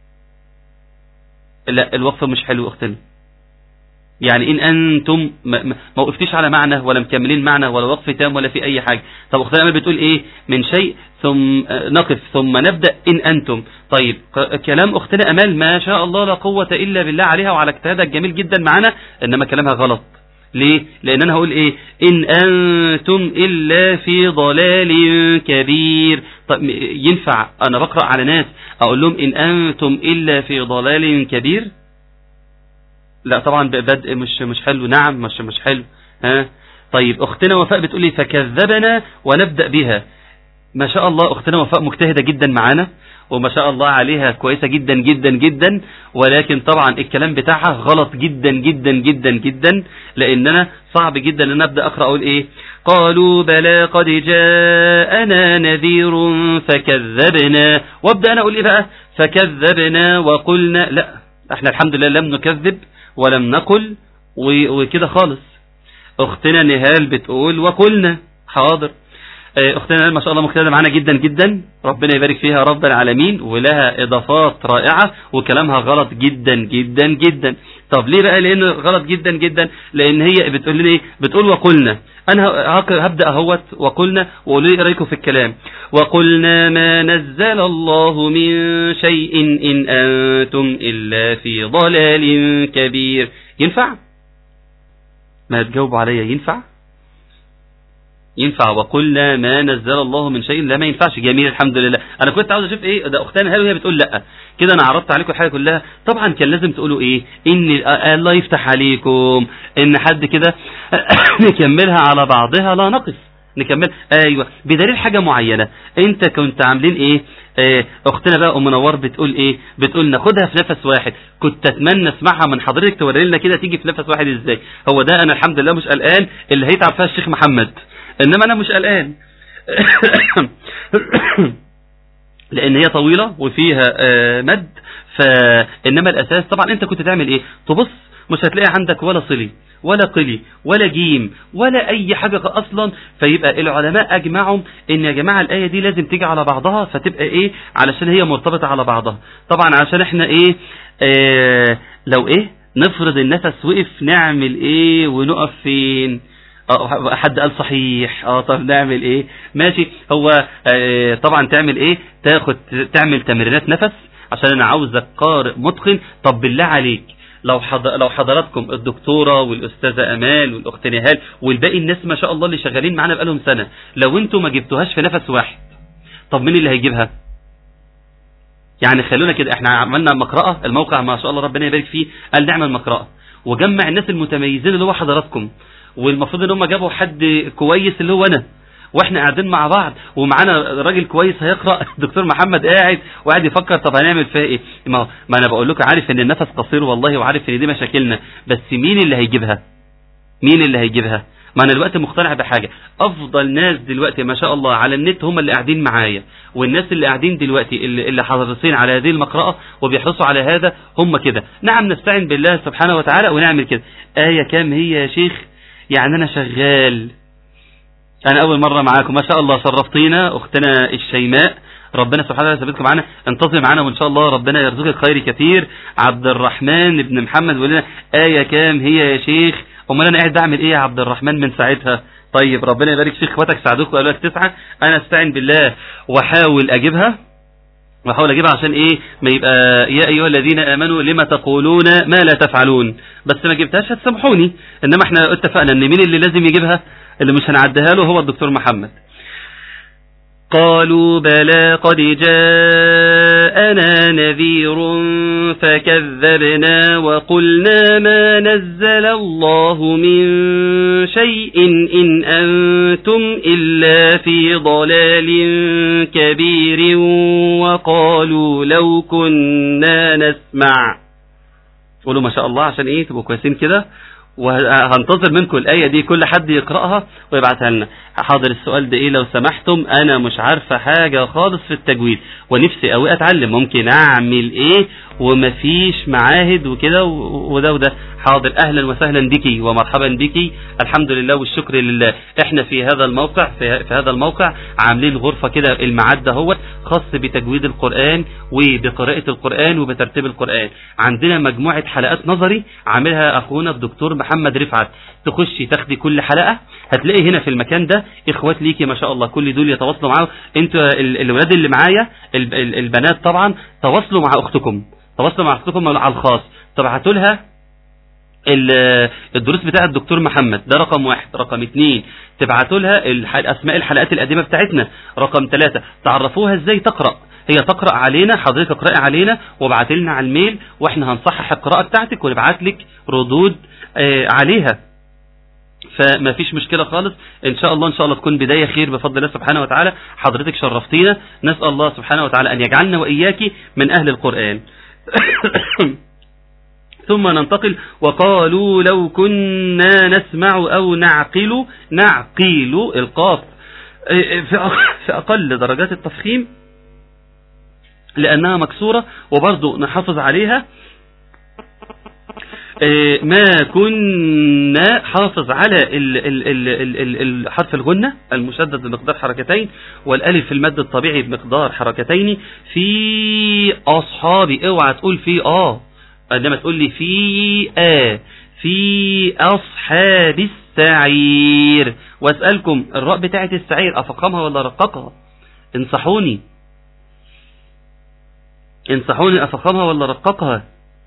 لا الوقف مش حلو أختنا يعني إن أنتم ما, ما وقفتيش على معنى ولا مكملين معنى ولا وقف تام ولا في أي حاجة طب أختنا أمل بتقول إيه من شيء ثم نقف ثم نبدأ إن أنتم طيب كلام أختنا أمال ما شاء الله لا قوة إلا بالله عليها وعلى اجتهادها الجميل جدا معانا إنما كلامها غلط ليه لأن أنا هقول إيه إن أنتم إلا في ضلال كبير طب ينفع أنا بقرأ على ناس أقول لهم إن أنتم إلا في ضلال كبير لا طبعا بدء مش مش حلو نعم مش مش حلو ها طيب اختنا وفاء بتقول لي فكذبنا ونبدا بها ما شاء الله اختنا وفاء مجتهده جدا معانا وما شاء الله عليها كويسه جدا جدا جدا ولكن طبعا الكلام بتاعها غلط جدا جدا جدا جدا لان انا صعب جدا ان ابدا اقرا اقول ايه قالوا بلى قد جاءنا نذير فكذبنا وابدا انا اقول ايه بقى فكذبنا وقلنا لا احنا الحمد لله لم نكذب ولم نقل وكده خالص اختنا نهال بتقول وقلنا حاضر آه، اختنا ما شاء الله مجتهده معانا جدا جدا ربنا يبارك فيها يا رب العالمين ولها اضافات رائعه وكلامها غلط جدا جدا جدا طب ليه بقى لان غلط جدا جدا لان هي بتقول لنا ايه بتقول وقلنا انا هق- هبدا اهوت وقلنا وقولوا لي ايه رايكم في الكلام وقلنا ما نزل الله من شيء ان انتم الا في ضلال كبير ينفع ما تجاوبوا عليا ينفع ينفع وقلنا ما نزل الله من شيء لا ما ينفعش جميل الحمد لله انا كنت عاوز اشوف ايه ده اختنا هل وهي بتقول لا كده انا عرضت عليكم الحاجه كلها طبعا كان لازم تقولوا ايه ان آه، الله يفتح عليكم ان حد كده نكملها على بعضها لا نقص نكمل ايوه بدليل حاجه معينه انت كنت عاملين ايه آه، اختنا بقى ام منور بتقول ايه بتقول ناخدها في نفس واحد كنت اتمنى اسمعها من حضرتك توري لنا كده تيجي في نفس واحد ازاي هو ده انا الحمد لله مش قلقان اللي هيتعب فيها الشيخ محمد انما انا مش قلقان لان هي طويله وفيها آه، مد فانما الاساس طبعا انت كنت تعمل ايه تبص مش هتلاقي عندك ولا صلي ولا قلي ولا جيم ولا اي حاجه اصلا فيبقى العلماء اجمعوا ان يا جماعه الايه دي لازم تيجي على بعضها فتبقى ايه علشان هي مرتبطه على بعضها طبعا عشان احنا ايه آه لو ايه نفرض النفس وقف نعمل ايه ونقف فين اه حد قال صحيح اه طب نعمل ايه ماشي هو آه طبعا تعمل ايه تاخد تعمل تمرينات نفس عشان انا عاوزك قارئ متقن طب بالله عليك لو حض... لو حضراتكم الدكتوره والاستاذه امال والاخت نهال والباقي الناس ما شاء الله اللي شغالين معانا بقالهم سنه لو انتوا ما جبتوهاش في نفس واحد طب مين اللي هيجيبها يعني خلونا كده احنا عملنا مقرأة الموقع ما شاء الله ربنا يبارك فيه قال نعمل مقرأة وجمع الناس المتميزين اللي هو حضراتكم والمفروض ان هم جابوا حد كويس اللي هو انا واحنا قاعدين مع بعض ومعانا راجل كويس هيقرا الدكتور محمد قاعد وقاعد يفكر طب هنعمل فيها ايه ما, هو- ما انا بقول لكم عارف ان النفس قصير والله وعارف ان دي مشاكلنا بس مين اللي هيجيبها مين اللي هيجيبها ما انا دلوقتي مقتنع بحاجه افضل ناس دلوقتي ما شاء الله على النت هم اللي قاعدين معايا والناس اللي قاعدين دلوقتي اللي, اللي حريصين على هذه المقرأة وبيحرصوا على هذا هم كده نعم نستعين بالله سبحانه وتعالى ونعمل كده آية كام هي يا شيخ يعني انا شغال انا اول مرة معاكم ما شاء الله شرفتينا اختنا الشيماء ربنا سبحانه وتعالى يثبتكم معانا انتظر معانا وان شاء الله ربنا يرزقك خير كثير عبد الرحمن بن محمد بيقول لنا آية كام هي يا شيخ امال انا قاعد بعمل ايه يا عبد الرحمن من ساعتها طيب ربنا يبارك فيك اخواتك ساعدوك وقالوا لك تسعة انا استعين بالله واحاول اجيبها واحاول اجيبها عشان ايه ما يبقى يا ايها الذين امنوا لما تقولون ما لا تفعلون بس ما جبتهاش هتسامحوني انما احنا اتفقنا ان مين اللي لازم يجيبها اللي مش هنعديها له هو الدكتور محمد قالوا بلى قد جاءنا نذير فكذبنا وقلنا ما نزل الله من شيء إن أنتم إلا في ضلال كبير وقالوا لو كنا نسمع قولوا ما شاء الله عشان ايه تبقوا كويسين كده وهنتظر منكم الآية دي كل حد يقرأها ويبعتها لنا حاضر السؤال ده ايه لو سمحتم انا مش عارفة حاجة خالص في التجويد ونفسي قوي اتعلم ممكن اعمل ايه ومفيش معاهد وكده و- وده وده حاضر اهلا وسهلا بك ومرحبا بك الحمد لله والشكر لله احنا في هذا الموقع في, في هذا الموقع عاملين غرفة كده المعد هو خاص بتجويد القرآن وبقراءة القرآن وبترتيب القرآن عندنا مجموعة حلقات نظري عاملها اخونا الدكتور محمد رفعت تخشي تاخدي كل حلقة هتلاقي هنا في المكان ده اخوات ليكي ما شاء الله كل دول يتواصلوا معاهم انتوا ال- الولاد اللي معايا ال- ال- البنات طبعا تواصلوا مع اختكم تواصلوا مع اختكم على الخاص تبعتوا لها ال- الدروس بتاع الدكتور محمد ده رقم واحد رقم اتنين تبعتوا لها الح- اسماء الحلقات القديمه بتاعتنا رقم ثلاثة تعرفوها ازاي تقرا هي تقرا علينا حضرتك اقراي علينا وابعتي لنا على الميل واحنا هنصحح القراءه بتاعتك ونبعت لك ردود آه عليها فما فيش مشكله خالص ان شاء الله ان شاء الله تكون بدايه خير بفضل الله سبحانه وتعالى حضرتك شرفتينا نسال الله سبحانه وتعالى ان يجعلنا واياك من اهل القران ثم ننتقل وقالوا لو كنا نسمع أو نعقل نعقيل القاف في أق- في أقل درجات التفخيم لأنها مكسورة وبرضو نحافظ عليها آه، ما كنا حافظ على ال ال ال ال ال ال حرف الغنة المشدد بمقدار حركتين والالف في المد الطبيعي بمقدار حركتين في اصحابي اوعى تقول في اه انما تقول لي في آه في اصحاب السعير واسألكم الراء بتاعت السعير افخمها ولا رققها انصحوني انصحوني افخمها ولا رققها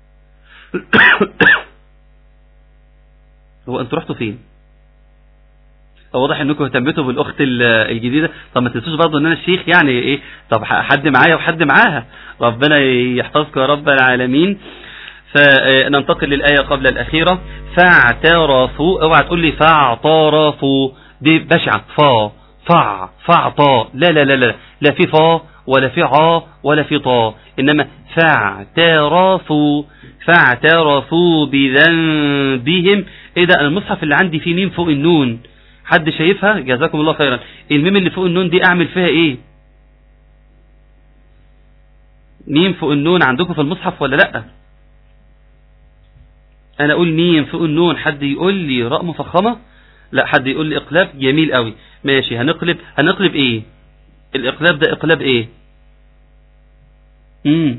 هو انتوا رحتوا فين هو واضح انكم اهتمتوا بالاخت ال- الجديده طب ما تنسوش برضه ان انا الشيخ يعني ايه طب ح- حد معايا وحد معاها ربنا يحفظكم يا رب العالمين فننتقل للآية قبل الأخيرة فاعترفوا اوعى تقول لي فاعترفوا دي بشعة فا فع فاعطا لا لا لا لا لا في فا ولا في عا ولا في طا إنما فاعترفوا فاعترفوا بذنبهم ايه ده المصحف اللي عندي فيه ميم فوق النون حد شايفها جزاكم الله خيرا الميم اللي فوق النون دي اعمل فيها ايه ميم فوق النون عندكم في المصحف ولا لا انا اقول ميم فوق النون حد يقول لي راء مفخمه لا حد يقول لي اقلاب جميل قوي ماشي هنقلب هنقلب ايه الاقلاب ده اقلاب ايه امم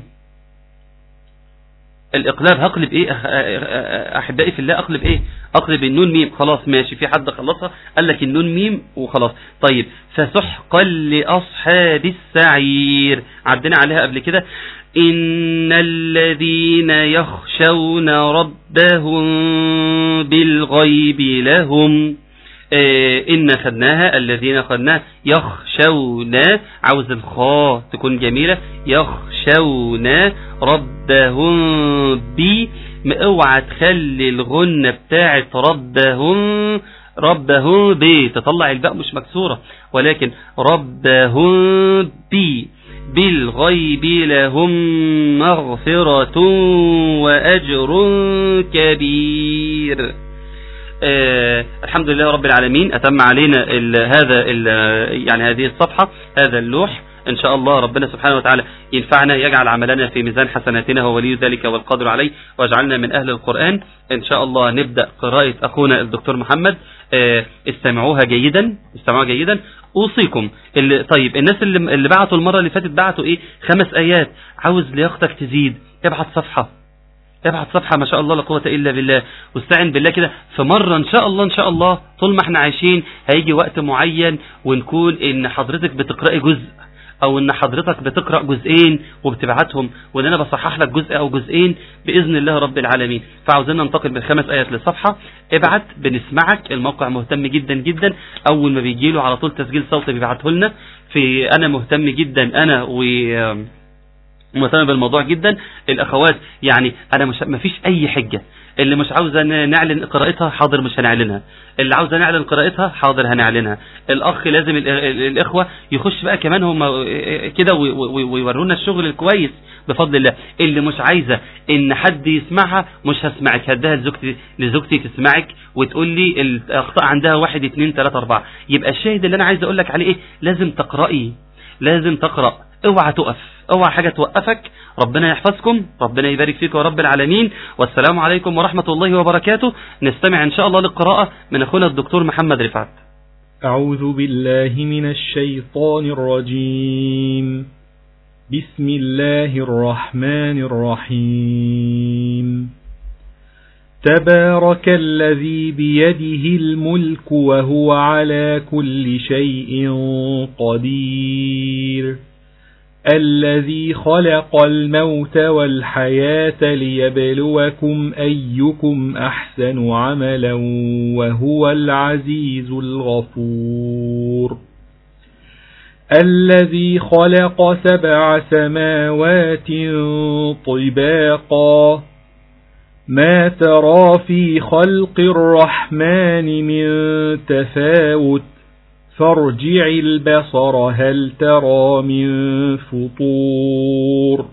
الاقلاب هقلب ايه أخ... احبائي في الله اقلب ايه اقلب النون ميم خلاص ماشي في حد خلصها قال لك النون ميم وخلاص طيب فسحقا لاصحاب السعير عدينا عليها قبل كده ان الذين يخشون ربهم بالغيب لهم آه إن خدناها الذين خدناها يخشون عاوز الخاء تكون جميلة يخشون ربهم بي اوعى تخلي الغنة بتاعت ربهم ربهم بي تطلع الباء مش مكسورة ولكن ربهم بي بالغيب لهم مغفرة وأجر كبير آه الحمد لله رب العالمين أتم علينا ال هذا ال يعني هذه الصفحة هذا اللوح إن شاء الله ربنا سبحانه وتعالى ينفعنا يجعل عملنا في ميزان حسناتنا هو ولي ذلك والقدر عليه واجعلنا من أهل القرآن إن شاء الله نبدأ قراءة أخونا الدكتور محمد آه استمعوها جيدا استمعوها جيدا أوصيكم اللي طيب الناس اللي, اللي بعتوا المرة اللي فاتت بعتوا إيه خمس آيات عاوز لياقتك تزيد ابعت صفحة ابعت صفحة ما شاء الله لا قوة إلا بالله واستعن بالله كده في مرة إن شاء الله إن شاء الله طول ما احنا عايشين هيجي وقت معين ونكون إن حضرتك بتقرأي جزء او ان حضرتك بتقرأ جزئين وبتبعتهم وان انا بصحح لك جزء او جزئين باذن الله رب العالمين فعاوزين ننتقل من خمس ايات لصفحة ابعت بنسمعك الموقع مهتم جدا جدا اول ما بيجي له على طول تسجيل صوتي بيبعته لنا في انا مهتم جدا انا و مهتم بالموضوع جدا الاخوات يعني انا مش مفيش اي حجة اللي مش عاوزه نعلن قراءتها حاضر مش هنعلنها اللي عاوزه نعلن قراءتها حاضر هنعلنها الاخ لازم الاخوه يخش بقى كمان هم كده ويورونا الشغل الكويس بفضل الله اللي مش عايزه ان حد يسمعها مش هسمعك هديها لزوجتي لزوجتي تسمعك وتقول لي الاخطاء عندها واحد اتنين تلاته اربعه يبقى الشاهد اللي انا عايز اقول لك عليه ايه لازم تقراي لازم تقرا اوعى تقف اوعى حاجه توقفك ربنا يحفظكم ربنا يبارك فيكم يا رب العالمين والسلام عليكم ورحمة الله وبركاته نستمع إن شاء الله للقراءة من أخونا الدكتور محمد رفعت أعوذ بالله من الشيطان الرجيم بسم الله الرحمن الرحيم تبارك الذي بيده الملك وهو على كل شيء قدير الذي خلق الموت والحياة ليبلوكم أيكم أحسن عملا وهو العزيز الغفور الذي خلق سبع سماوات طباقا ما ترى في خلق الرحمن من تفاوت فارجع البصر هل ترى من فطور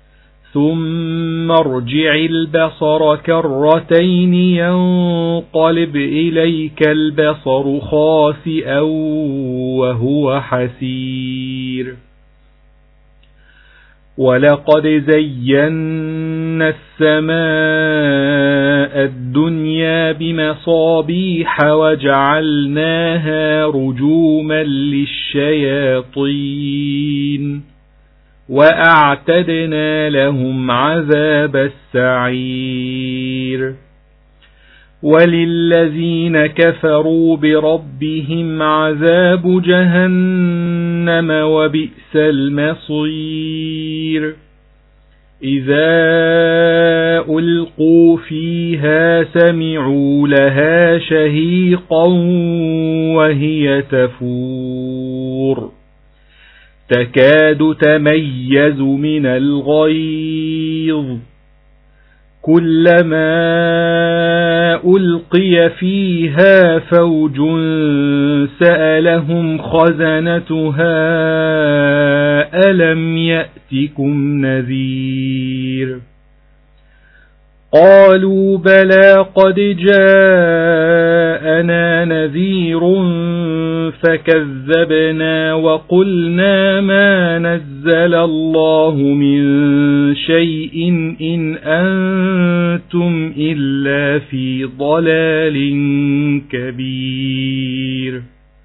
ثم ارجع البصر كرتين ينقلب إليك البصر خاسئا وهو حسير ولقد زينا السماء الدنيا بمصابيح وجعلناها رجوما للشياطين وأعتدنا لهم عذاب السعير وللذين كفروا بربهم عذاب جهنم وبئس المصير إذا ألقوا فيها سمعوا لها شهيقا وهي تفور تكاد تميز من الغيظ كلما ألقي فيها فوج سألهم خزنتها ألم يأتكم نذير قالوا بلى قد جاءنا نذير فكذبنا وقلنا ما نزل الله من شيء إن أنتم إلا في ضلال كبير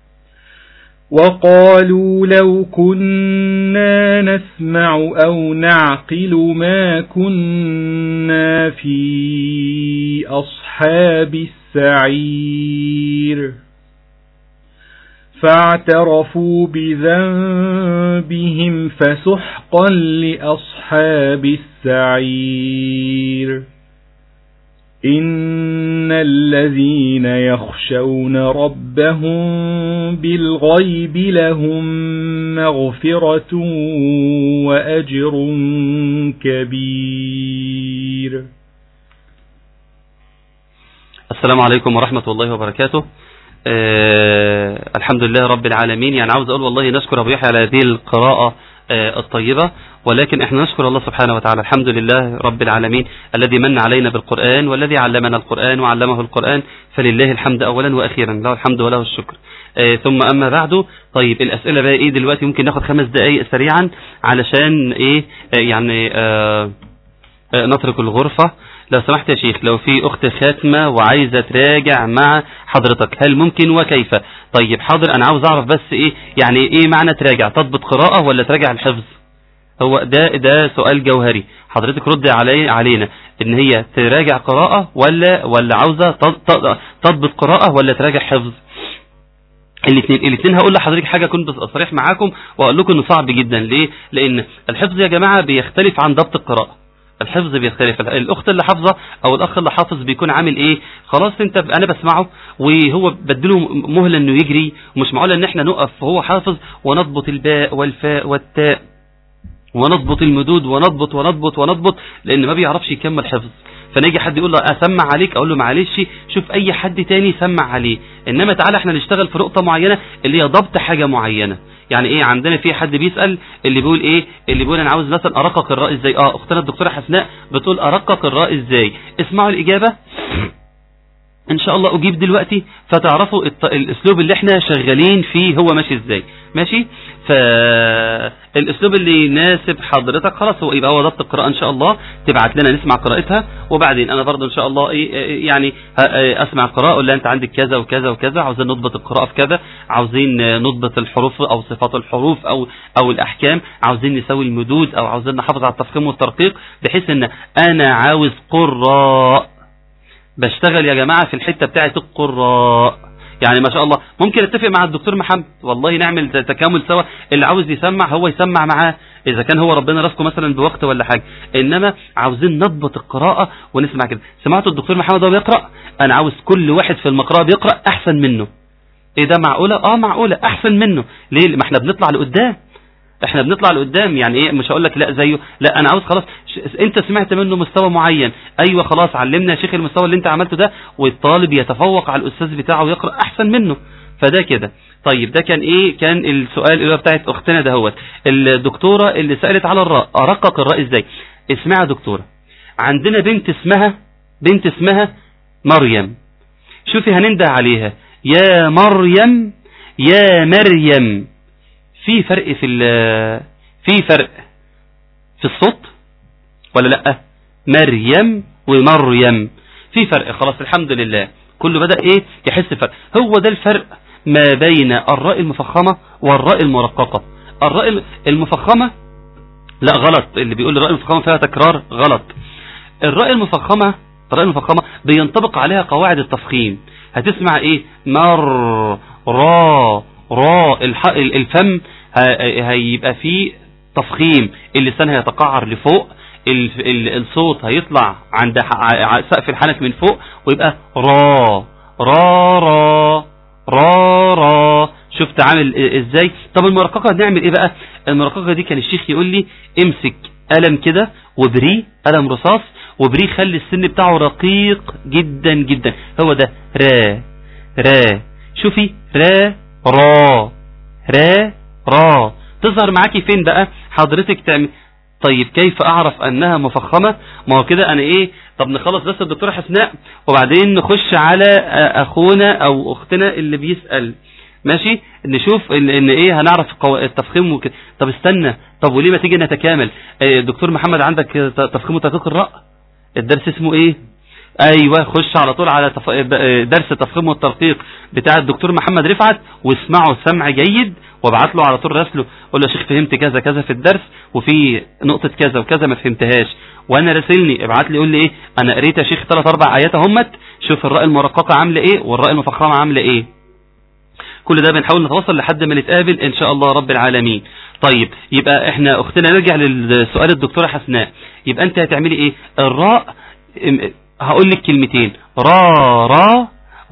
وقالوا لو كنا نسمع أو نعقل ما كنا في أصحاب السعير فاعترفوا بذنبهم فسحقا لأصحاب السعير إن الذين يخشون ربهم بالغيب لهم مغفرة وأجر كبير السلام عليكم ورحمة الله وبركاته آه الحمد لله رب العالمين يعني عاوز أقول والله نشكر أبو يحيى على هذه القراءة آه الطيبة ولكن احنا نشكر الله سبحانه وتعالى الحمد لله رب العالمين الذي من علينا بالقرآن والذي علمنا القرآن وعلمه القرآن فلله الحمد أولا وأخيرا له الحمد وله الشكر آه ثم أما بعد طيب الأسئلة بقى إيه دلوقتي ممكن ناخد خمس دقايق سريعا علشان إيه آه يعني آه آه نترك الغرفة لو سمحت يا شيخ لو في أخت خاتمة وعايزة تراجع مع حضرتك هل ممكن وكيف طيب حاضر أنا عاوز أعرف بس إيه يعني إيه معنى تراجع تضبط قراءة ولا تراجع الحفظ هو ده ده سؤال جوهري حضرتك رد علي علينا ان هي تراجع قراءة ولا ولا عاوزة تضبط قراءة ولا تراجع حفظ الاثنين الاثنين هقول لحضرتك حاجة كنت صريح معاكم واقول لكم انه صعب جدا ليه لان الحفظ يا جماعة بيختلف عن ضبط القراءة الحفظ بيختلف الاخت اللي حافظه او الاخ اللي حافظ بيكون عامل ايه خلاص انت انا بسمعه وهو بدله مهله انه يجري ومش معقول ان احنا نقف وهو حافظ ونضبط الباء والفاء والتاء ونضبط المدود ونضبط ونضبط ونضبط لان ما بيعرفش يكمل حفظ فنيجي حد يقول له اسمع عليك اقول له معلش شوف اي حد تاني سمع عليه انما تعالى احنا نشتغل في نقطه معينه اللي هي ضبط حاجه معينه يعني ايه عندنا في حد بيسال اللي بيقول ايه اللي بيقول انا عاوز مثلا ارقق الراء ازاي اه اختنا الدكتوره حسناء بتقول ارقق الراء ازاي اسمعوا الاجابه ان شاء الله اجيب دلوقتي فتعرفوا الاسلوب اللي احنا شغالين فيه هو ماشي ازاي ماشي فالاسلوب اللي يناسب حضرتك خلاص هو يبقى هو ضبط القراءه ان شاء الله تبعت لنا نسمع قراءتها وبعدين انا برضه ان شاء الله ايه يعني اسمع قراءه ولا انت عندك كذا وكذا وكذا عاوزين نضبط القراءه في كذا عاوزين نضبط الحروف او صفات الحروف او او الاحكام عاوزين نسوي المدود او عاوزين نحافظ على التفخيم والترقيق بحيث ان انا عاوز قراء بشتغل يا جماعة في الحتة بتاعت القراء يعني ما شاء الله ممكن اتفق مع الدكتور محمد والله نعمل تكامل سوا اللي عاوز يسمع هو يسمع معاه اذا كان هو ربنا رزقه مثلا بوقت ولا حاجة انما عاوزين نضبط القراءة ونسمع كده سمعتوا الدكتور محمد وهو بيقرأ انا عاوز كل واحد في المقراءة بيقرأ احسن منه ايه ده معقولة اه معقولة احسن منه ليه ما احنا بنطلع لقدام احنا بنطلع لقدام يعني ايه مش هقول لك لا زيه لا انا عاوز خلاص انت سمعت منه مستوى معين ايوه خلاص علمنا يا شيخ المستوى اللي انت عملته ده والطالب يتفوق على الاستاذ بتاعه ويقرا احسن منه فده كده طيب ده كان ايه كان السؤال اللي هو بتاعت اختنا دهوت الدكتوره اللي سالت على الراء ارقق الراء ازاي اسمعي يا دكتوره عندنا بنت اسمها بنت اسمها مريم شوفي هننده عليها يا مريم يا مريم في فرق في في فرق في الصوت ولا لا مريم ومريم في فرق خلاص الحمد لله كله بدأ ايه يحس فرق هو ده الفرق ما بين الراء المفخمة والراء المرققة الراء المفخمة لا غلط اللي بيقول الراء المفخمة فيها تكرار غلط الراء المفخمة الراء المفخمة بينطبق عليها قواعد التفخيم هتسمع ايه مر را را الح... الفم ه- هيبقى فيه تفخيم اللسان هيتقعر لفوق ال... ال... الصوت هيطلع عند ح... ع- سقف الحنك من فوق ويبقى را را را را را شفت عامل ازاي طب المرققه نعمل ايه بقى المرققه دي كان الشيخ يقول لي امسك قلم كده وبريه قلم رصاص وبريه خلي السن بتاعه رقيق جدا جدا هو ده را را شوفي را را را را تظهر معاكي فين بقى حضرتك تعمل طيب كيف اعرف انها مفخمة ما هو كده انا ايه طب نخلص بس الدكتورة حسناء وبعدين نخش على اخونا او اختنا اللي بيسأل ماشي نشوف ان, إن ايه هنعرف قو- التفخيم وكده طب استنى طب وليه ما تيجي نتكامل آه، دكتور محمد عندك ت- تفخيم وتدقيق الرأ الدرس اسمه ايه ايوه خش على طول على تف... درس التفخيم والترقيق بتاع الدكتور محمد رفعت واسمعه سمع جيد وابعت له على طول راسله قول له يا شيخ فهمت كذا كذا في الدرس وفي نقطة كذا وكذا ما فهمتهاش وانا راسلني ابعت لي يقول لي ايه انا قريت يا شيخ ثلاث اربع ايات اهمت شوف الراء المرققة عاملة ايه والراء المفخمة عاملة ايه كل ده بنحاول نتواصل لحد ما نتقابل ان شاء الله رب العالمين طيب يبقى احنا اختنا نرجع للسؤال الدكتورة حسناء يبقى انت هتعملي ايه الراء ام- هقول لك كلمتين را را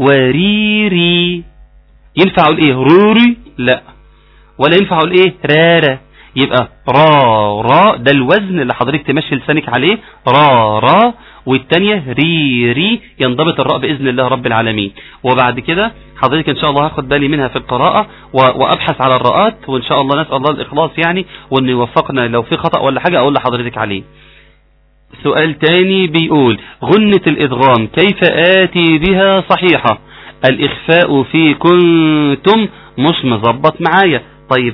وري ري ينفع اقول ايه روري لا ولا ينفع اقول ايه رارا يبقى را را ده الوزن اللي حضرتك تمشي لسانك عليه را را والتانية ري ري ينضبط الراء بإذن الله رب العالمين وبعد كده حضرتك إن شاء الله هاخد بالي منها في القراءة و- وأبحث على الراءات وإن شاء الله نسأل الله الإخلاص يعني وأن يوفقنا لو في خطأ ولا حاجة أقول لحضرتك عليه سؤال تاني بيقول غنة الإدغام كيف آتي بها صحيحة الإخفاء في كنتم مش مظبط معايا طيب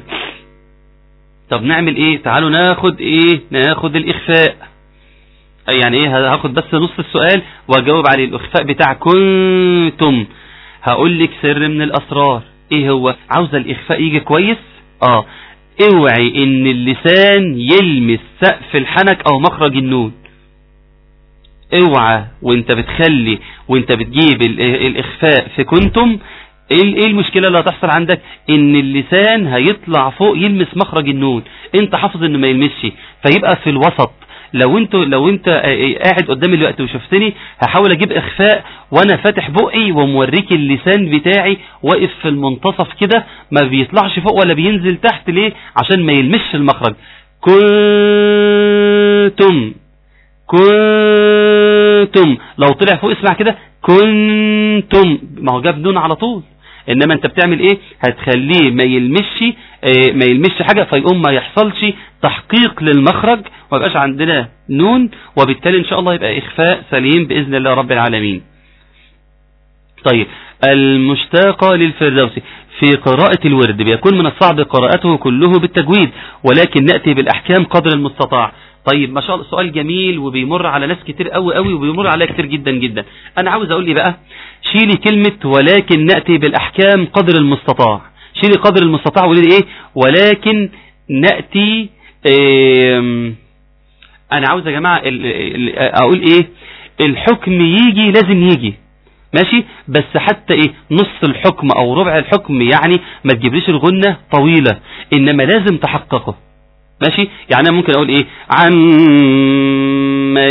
طب نعمل ايه تعالوا ناخد ايه ناخد الإخفاء يعني ايه هاخد بس نص السؤال واجاوب عليه الإخفاء بتاع كنتم هقول لك سر من الأسرار ايه هو عاوزة الإخفاء يجي كويس اه اوعي ان اللسان يلمس سقف الحنك او مخرج النون اوعى وانت بتخلي وانت بتجيب ال- الاخفاء في كنتم ايه ايه المشكلة اللي هتحصل عندك ان اللسان هيطلع فوق يلمس مخرج النون انت حافظ انه ما يلمسش فيبقى في الوسط لو انت لو انت قاعد قدامي الوقت وشفتني هحاول اجيب اخفاء وانا فاتح بقي وموريك اللسان بتاعي واقف في المنتصف كده ما بيطلعش فوق ولا بينزل تحت ليه عشان ما يلمسش المخرج كنتم كنتم لو طلع فوق اسمع كده كنتم ما هو جاب نون على طول انما انت بتعمل ايه هتخليه ما يلمسش اه ما يلمسش حاجة فيقوم ما يحصلش تحقيق للمخرج وما يبقاش عندنا نون وبالتالي ان شاء الله يبقى اخفاء سليم باذن الله رب العالمين طيب المشتاقة للفردوسي في قراءة الورد بيكون من الصعب قراءته كله بالتجويد ولكن نأتي بالأحكام قدر المستطاع طيب ما شاء الله سؤال جميل وبيمر على ناس كتير قوي قوي وبيمر عليا كتير جدا جدا انا عاوز اقول لي بقى شيلي كلمة ولكن نأتي بالأحكام قدر المستطاع شيلي قدر المستطاع وقولي لي ايه ولكن نأتي ايه انا عاوز يا جماعة ال ال اقول ايه الحكم يجي لازم يجي ماشي بس حتى ايه نص الحكم او ربع الحكم يعني ما تجيبليش الغنة طويلة انما لازم تحققه ماشي يعني انا ممكن اقول ايه عما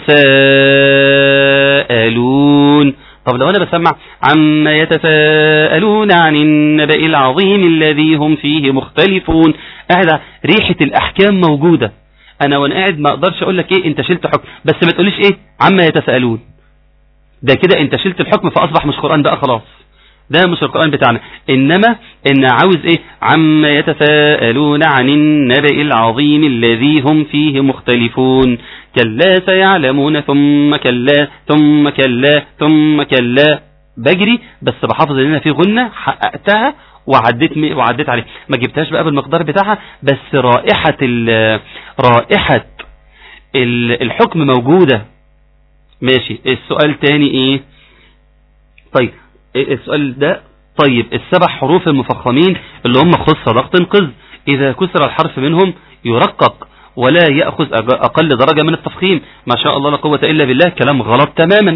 يتساءلون طب لو انا بسمع عما يتساءلون عن النبأ العظيم الذي هم فيه مختلفون قاعد ريحة الاحكام موجودة انا وانا قاعد ما اقدرش اقول لك ايه انت شلت حكم بس ما تقوليش ايه عما يتساءلون ده كده انت شلت الحكم فاصبح مش قرآن بقى خلاص ده مش القرآن بتاعنا إنما إن عاوز إيه عما يتساءلون عن النبأ العظيم الذي هم فيه مختلفون كلا سيعلمون ثم كلا ثم كلا ثم كلا بجري بس بحافظ ان انا في غنة حققتها وعديت م... وعديت عليه ما جبتهاش بقى بالمقدار بتاعها بس رائحة ال... رائحة ال- الحكم موجودة ماشي السؤال تاني ايه طيب إيه السؤال ده طيب السبع حروف المفخمين اللي هم خذ صدق تنقذ اذا كسر الحرف منهم يرقق ولا يأخذ أج- اقل درجة من التفخيم ما شاء الله لا قوة الا بالله كلام غلط تماما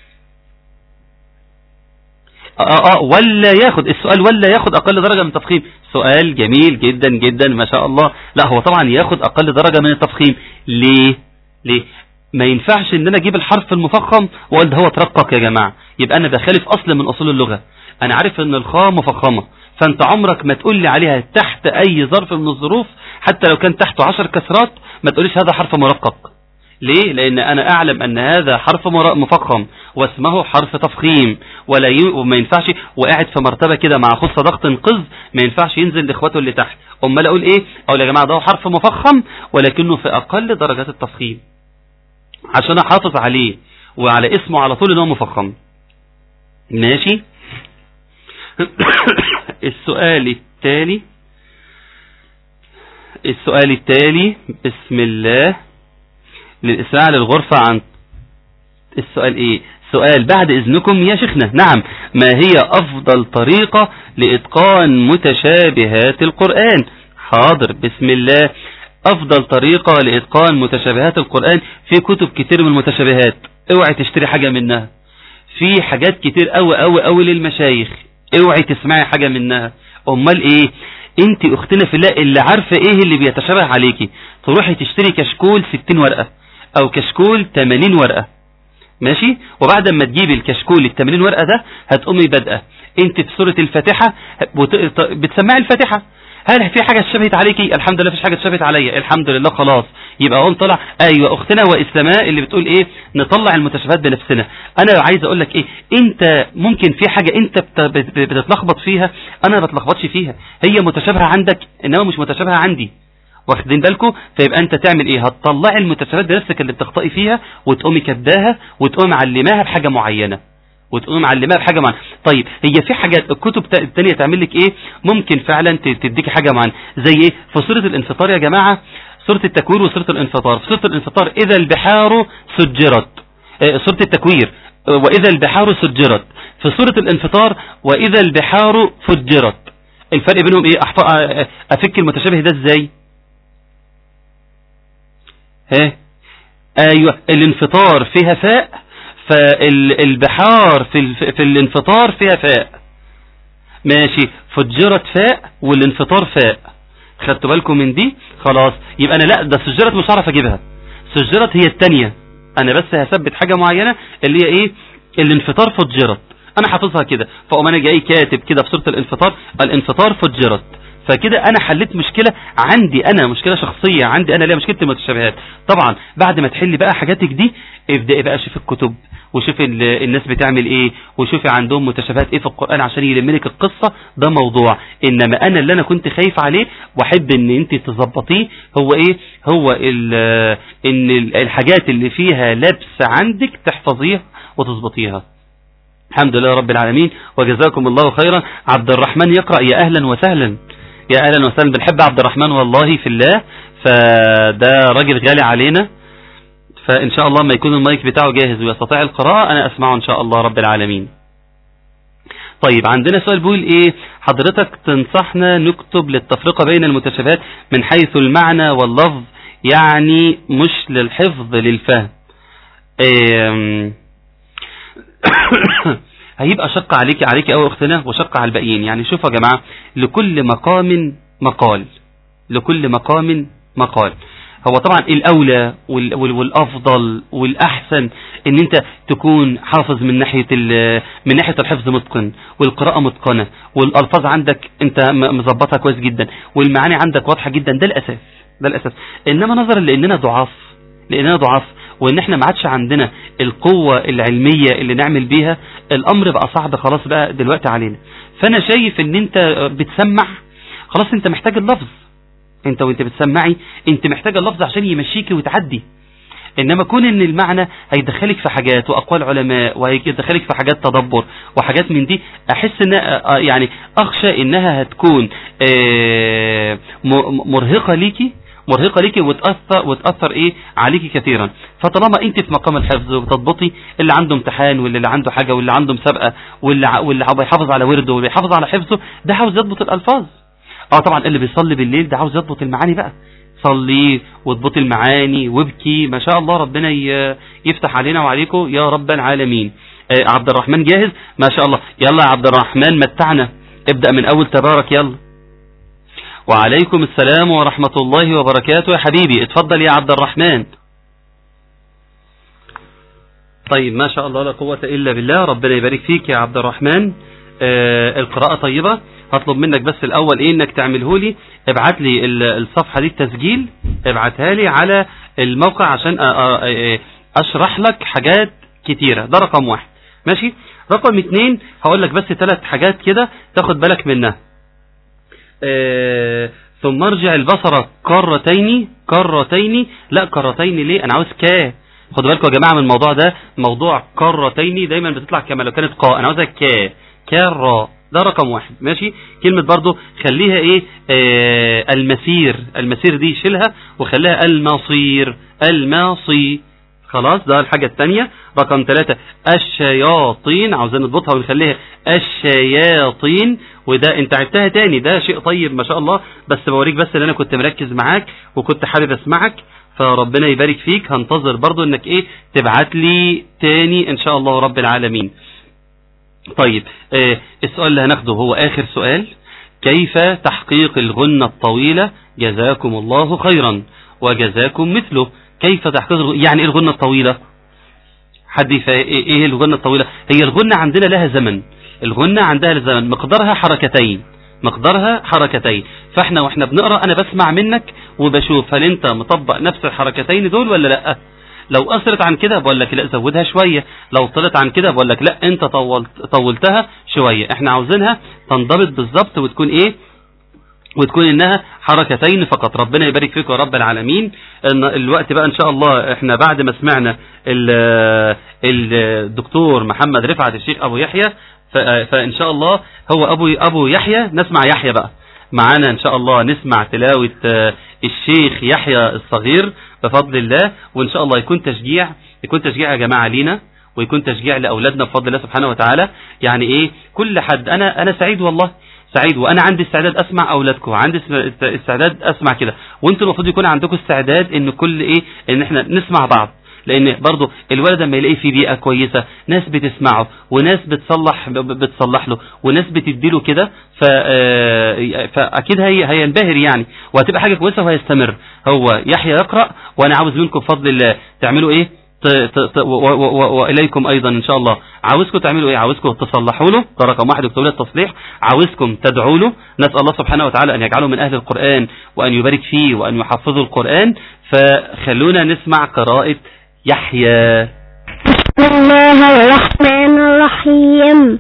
اه اه ولا ياخد السؤال ولا ياخد اقل درجة من التفخيم سؤال جميل جدا جدا ما شاء الله لا هو طبعا ياخد اقل درجة من التفخيم ليه ليه ما ينفعش ان انا اجيب الحرف المفخم واقول ده هو ترقق يا جماعة يبقى انا بخالف اصل من اصول اللغة انا عارف ان الخاء مفخمة فانت عمرك ما تقول لي عليها تحت اي ظرف من الظروف حتى لو كان تحته عشر كسرات ما تقوليش هذا حرف مرقق ليه لان انا اعلم ان هذا حرف مر- مفخم واسمه حرف تفخيم ولا ي... وما ينفعش وقاعد في مرتبه كده مع خص ضغط انقذ ما ينفعش ينزل لاخواته اللي تحت امال اقول ايه اقول يا جماعه ده هو حرف مفخم ولكنه في اقل درجات التفخيم عشان احافظ عليه وعلى اسمه على طول ان هو مفخم ماشي السؤال التالي السؤال التالي بسم الله للإسراع للغرفة عن السؤال ايه سؤال بعد اذنكم يا شيخنا نعم ما هي افضل طريقة لاتقان متشابهات القرآن حاضر بسم الله افضل طريقة لاتقان متشابهات القرآن في كتب كتير من المتشابهات اوعي تشتري حاجة منها في حاجات كتير قوي قوي قوي للمشايخ اوعي تسمعي حاجة منها امال ايه انت اختنا في الله اللي عارفة ايه اللي بيتشابه عليكي تروحي تشتري كشكول 60 ورقة او كشكول 80 ورقة ماشي وبعد ما تجيبي الكشكول ال 80 ورقة ده هتقومي بادئه انت في سورة الفاتحة بت- بتسمعي الفاتحة هل في حاجة اتشبهت عليكي الحمد لله مفيش حاجة اتشبهت عليا الحمد لله خلاص يبقى قوم طلع ايوه اختنا واسلماء اللي بتقول ايه نطلع المتشابهات بنفسنا انا عايز اقول لك ايه انت ممكن في حاجة انت بت- بت- بتتلخبط فيها انا ما بتلخبطش فيها هي متشابهة عندك انما مش متشابهة عندي واخدين بالكم فيبقى انت تعمل ايه هتطلعي المتشابهات بنفسك اللي بتخطئي فيها وتقومي كبداها وتقومي معلماها بحاجة معينة وتقوم معلماها بحاجة معينة طيب هي في حاجات الكتب تا- التانية تعمل لك ايه ممكن فعلا ت- تديكي حاجة معينة زي ايه في سورة الانفطار يا جماعة سورة التكوير وسورة الانفطار في سورة الانفطار اذا البحار سجرت آه، سورة التكوير آه، واذا البحار سجرت في سورة الانفطار واذا البحار فجرت الفرق بينهم ايه أحف- آه، افك المتشابه ده ازاي ها ايوه الانفطار فيها فاء فالبحار في الف... في الانفطار فيها فاء ماشي فجرت فاء والانفطار فاء خدتوا بالكم من دي خلاص يبقى انا لا ده سجرت مش هعرف اجيبها سجرت هي التانية انا بس هثبت حاجة معينة اللي هي ايه الانفطار فجرت انا حافظها كده فاقوم انا جاي كاتب كده في سورة الانفطار الانفطار فجرت فكده انا حليت مشكلة عندي انا مشكلة شخصية عندي انا ليها مشكلة المتشابهات طبعا بعد ما تحلي بقى حاجاتك دي ابدأي بقى شوف الكتب وشوف ال- الناس بتعمل ايه وشوفي عندهم متشابهات ايه في القرآن عشان يلملك القصة ده موضوع انما انا اللي انا كنت خايف عليه واحب ان انت تظبطيه هو ايه هو ال- ان ال- الحاجات اللي فيها لبس عندك تحفظيها وتظبطيها الحمد لله رب العالمين وجزاكم الله خيرا عبد الرحمن يقرأ يا أهلا وسهلا يا أهلا وسهلا بنحب عبد الرحمن والله في الله فده راجل غالي علينا فإن شاء الله ما يكون المايك بتاعه جاهز ويستطيع القراءة أنا أسمعه إن شاء الله رب العالمين طيب عندنا سؤال بيقول ايه حضرتك تنصحنا نكتب للتفرقة بين المتشابهات من حيث المعنى واللفظ يعني مش للحفظ للفهم إيه هيبقى شق عليك عليك أو أختنا وشق على الباقيين يعني شوفوا يا جماعة لكل مقام مقال لكل مقام مقال هو طبعا الأولى وال- وال- والأفضل والأحسن إن أنت تكون حافظ من ناحية ال- من ناحية الحفظ متقن والقراءة متقنة والألفاظ عندك أنت م- مظبطها كويس جدا والمعاني عندك واضحة جدا ده الأساس ده الأساس إنما نظرا لأننا ضعاف لأننا ضعاف وإن إحنا ما عادش عندنا القوة العلمية اللي نعمل بيها الأمر بقى صعب خلاص بقى دلوقتي علينا فأنا شايف إن أنت بتسمع خلاص أنت محتاج اللفظ انت وانت بتسمعي انت محتاج اللفظ عشان يمشيكي وتعدي انما كون ان المعنى هيدخلك في حاجات واقوال علماء وهيدخلك في حاجات تدبر وحاجات من دي احس ان آه، يعني اخشى انها هتكون آه، م- مرهقة ليكي مرهقه ليكي وتاثر وتاثر ايه عليكي كثيرا فطالما انت في مقام الحفظ وتضبطي اللي عنده امتحان واللي اللي عنده حاجه واللي عنده مسابقه واللي ع- واللي بيحافظ على ورده واللي بيحافظ على حفظه ده عاوز يضبط الالفاظ اه طبعا اللي بيصلي بالليل ده عاوز يضبط المعاني بقى صلي واضبطي المعاني وابكي ما شاء الله ربنا ي- يفتح علينا وعليكم يا رب العالمين آه عبد الرحمن جاهز ما شاء الله يلا يا عبد الرحمن متعنا ابدأ من اول تبارك يلا وعليكم السلام ورحمة الله وبركاته يا حبيبي اتفضل يا عبد الرحمن طيب ما شاء الله لا قوة إلا بالله ربنا يبارك فيك يا عبد الرحمن آه القراءة طيبة هطلب منك بس الأول إيه إنك تعمله لي ابعت لي ال- الصفحة دي التسجيل ابعتها لي على الموقع عشان أ- أ- أ- أشرح لك حاجات كتيرة ده رقم واحد ماشي رقم اتنين هقول لك بس ثلاث حاجات كده تاخد بالك منها آه، ثم ارجع البصر كرتين كرتين لا كرتين ليه انا عاوز كا خدوا بالكم يا جماعه من الموضوع ده موضوع كرتين دايما بتطلع كما لو كانت قا انا عاوزها كا كرا ده رقم واحد ماشي كلمة برضو خليها ايه آه المسير المسير دي شيلها وخليها المصير الماصي خلاص ده الحاجة الثانية رقم ثلاثة الشياطين عاوزين نضبطها ونخليها الشياطين وده انت عدتها تاني ده شيء طيب ما شاء الله بس بوريك بس ان انا كنت مركز معاك وكنت حابب اسمعك فربنا يبارك فيك هنتظر برضو انك ايه تبعت لي تاني ان شاء الله رب العالمين طيب آه السؤال اللي هناخده هو اخر سؤال كيف تحقيق الغنة الطويلة جزاكم الله خيرا وجزاكم مثله كيف تحقيق الغ- يعني ايه الغنة الطويلة حد يفا- ايه إيه الغنة الطويلة هي الغنة عندنا لها زمن الغنة عندها لها زمن مقدارها حركتين مقدارها حركتين فاحنا واحنا بنقرا انا بسمع منك وبشوف هل انت مطبق نفس الحركتين دول ولا لا لو اثرت عن كده بقول لك لا زودها شويه لو طلت عن كده بقول لك لا انت طولت طولتها شويه احنا عاوزينها تنضبط بالظبط وتكون ايه وتكون انها حركتين فقط ربنا يبارك فيك يا رب العالمين ان الوقت بقى ان شاء الله احنا بعد ما سمعنا ال- الدكتور محمد رفعت الشيخ ابو يحيى ف- فان شاء الله هو ابو ابو يحيى نسمع يحيى بقى معانا ان شاء الله نسمع تلاوة آه، الشيخ يحيى الصغير بفضل الله وان شاء الله يكون تشجيع يكون تشجيع يا جماعة لينا ويكون تشجيع لاولادنا بفضل الله سبحانه وتعالى يعني ايه كل حد انا انا سعيد والله سعيد وانا عندي استعداد اسمع اولادكم عندي است- استعداد اسمع كده وانتوا المفروض يكون عندكم استعداد ان كل ايه ان احنا نسمع بعض لان برضه الولد لما يلاقي في بيئه كويسه ناس بتسمعه وناس بتصلح بتصلح له وناس بتديله كده ف آه، فاكيد هي هينبهر يعني وهتبقى حاجه كويسه وهيستمر هو يحيى يقرا وانا عاوز منكم بفضل الله تعملوا ايه ت- ت- ت- و- و- و- واليكم ايضا ان شاء الله عاوزكم تعملوا ايه عاوزكم تصلحوا له ده رقم واحد اكتبوا له التصليح عاوزكم تدعوا له نسال الله سبحانه وتعالى ان يجعله من اهل القران وان يبارك فيه وان يحفظه القران فخلونا نسمع قراءه يحيى بسم الله الرحمن الرحيم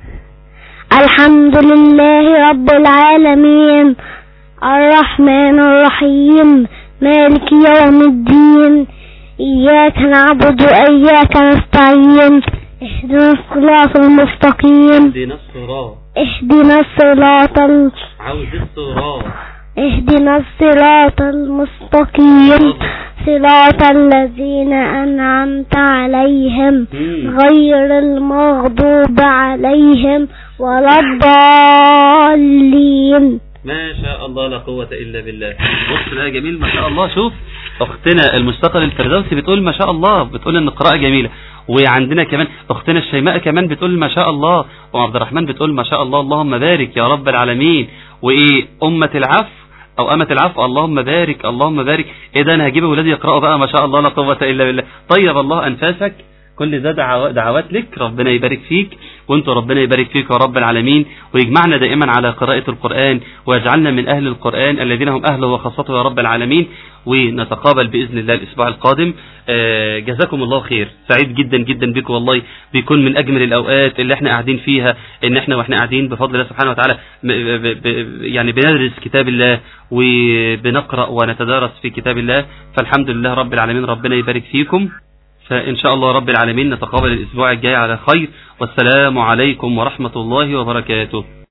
الحمد لله رب العالمين الرحمن الرحيم مالك يوم الدين إياك نعبد وإياك نستعين اهدنا الصراط المستقيم اهدنا الصراط اهدنا الصراط ال... عاوز الصراط اهدنا الصراط المستقيم صراط الذين أنعمت عليهم مم. غير المغضوب عليهم ولا الضالين ما شاء الله لا قوة إلا بالله بص بقى جميل ما شاء الله شوف أختنا المشتقة للفردوسي بتقول ما شاء الله بتقول إن القراءة جميلة وعندنا كمان أختنا الشيماء كمان بتقول ما شاء الله وعبد الرحمن بتقول ما شاء الله اللهم بارك يا رب العالمين وإيه أمة العفو أو أمة العفو اللهم بارك اللهم بارك إيه ده أنا هجيب أولادي يقرأوا بقى ما شاء الله لا قوة إلا بالله طيب الله أنفاسك كل ده دعوات, دعوات لك ربنا يبارك فيك وانتوا ربنا يبارك فيك يا رب العالمين ويجمعنا دائما على قراءة القرآن ويجعلنا من أهل القرآن الذين هم أهله وخاصته يا رب العالمين ونتقابل بإذن الله الأسبوع القادم آه، جزاكم الله خير سعيد جدا جدا بكم والله بيكون من أجمل الأوقات اللي احنا قاعدين فيها إن احنا واحنا قاعدين بفضل الله سبحانه وتعالى م- ب- ب- يعني بندرس كتاب الله وبنقرأ ونتدارس في كتاب الله فالحمد لله رب العالمين ربنا يبارك فيكم فإن شاء الله رب العالمين نتقابل الأسبوع الجاي على خير والسلام عليكم ورحمة الله وبركاته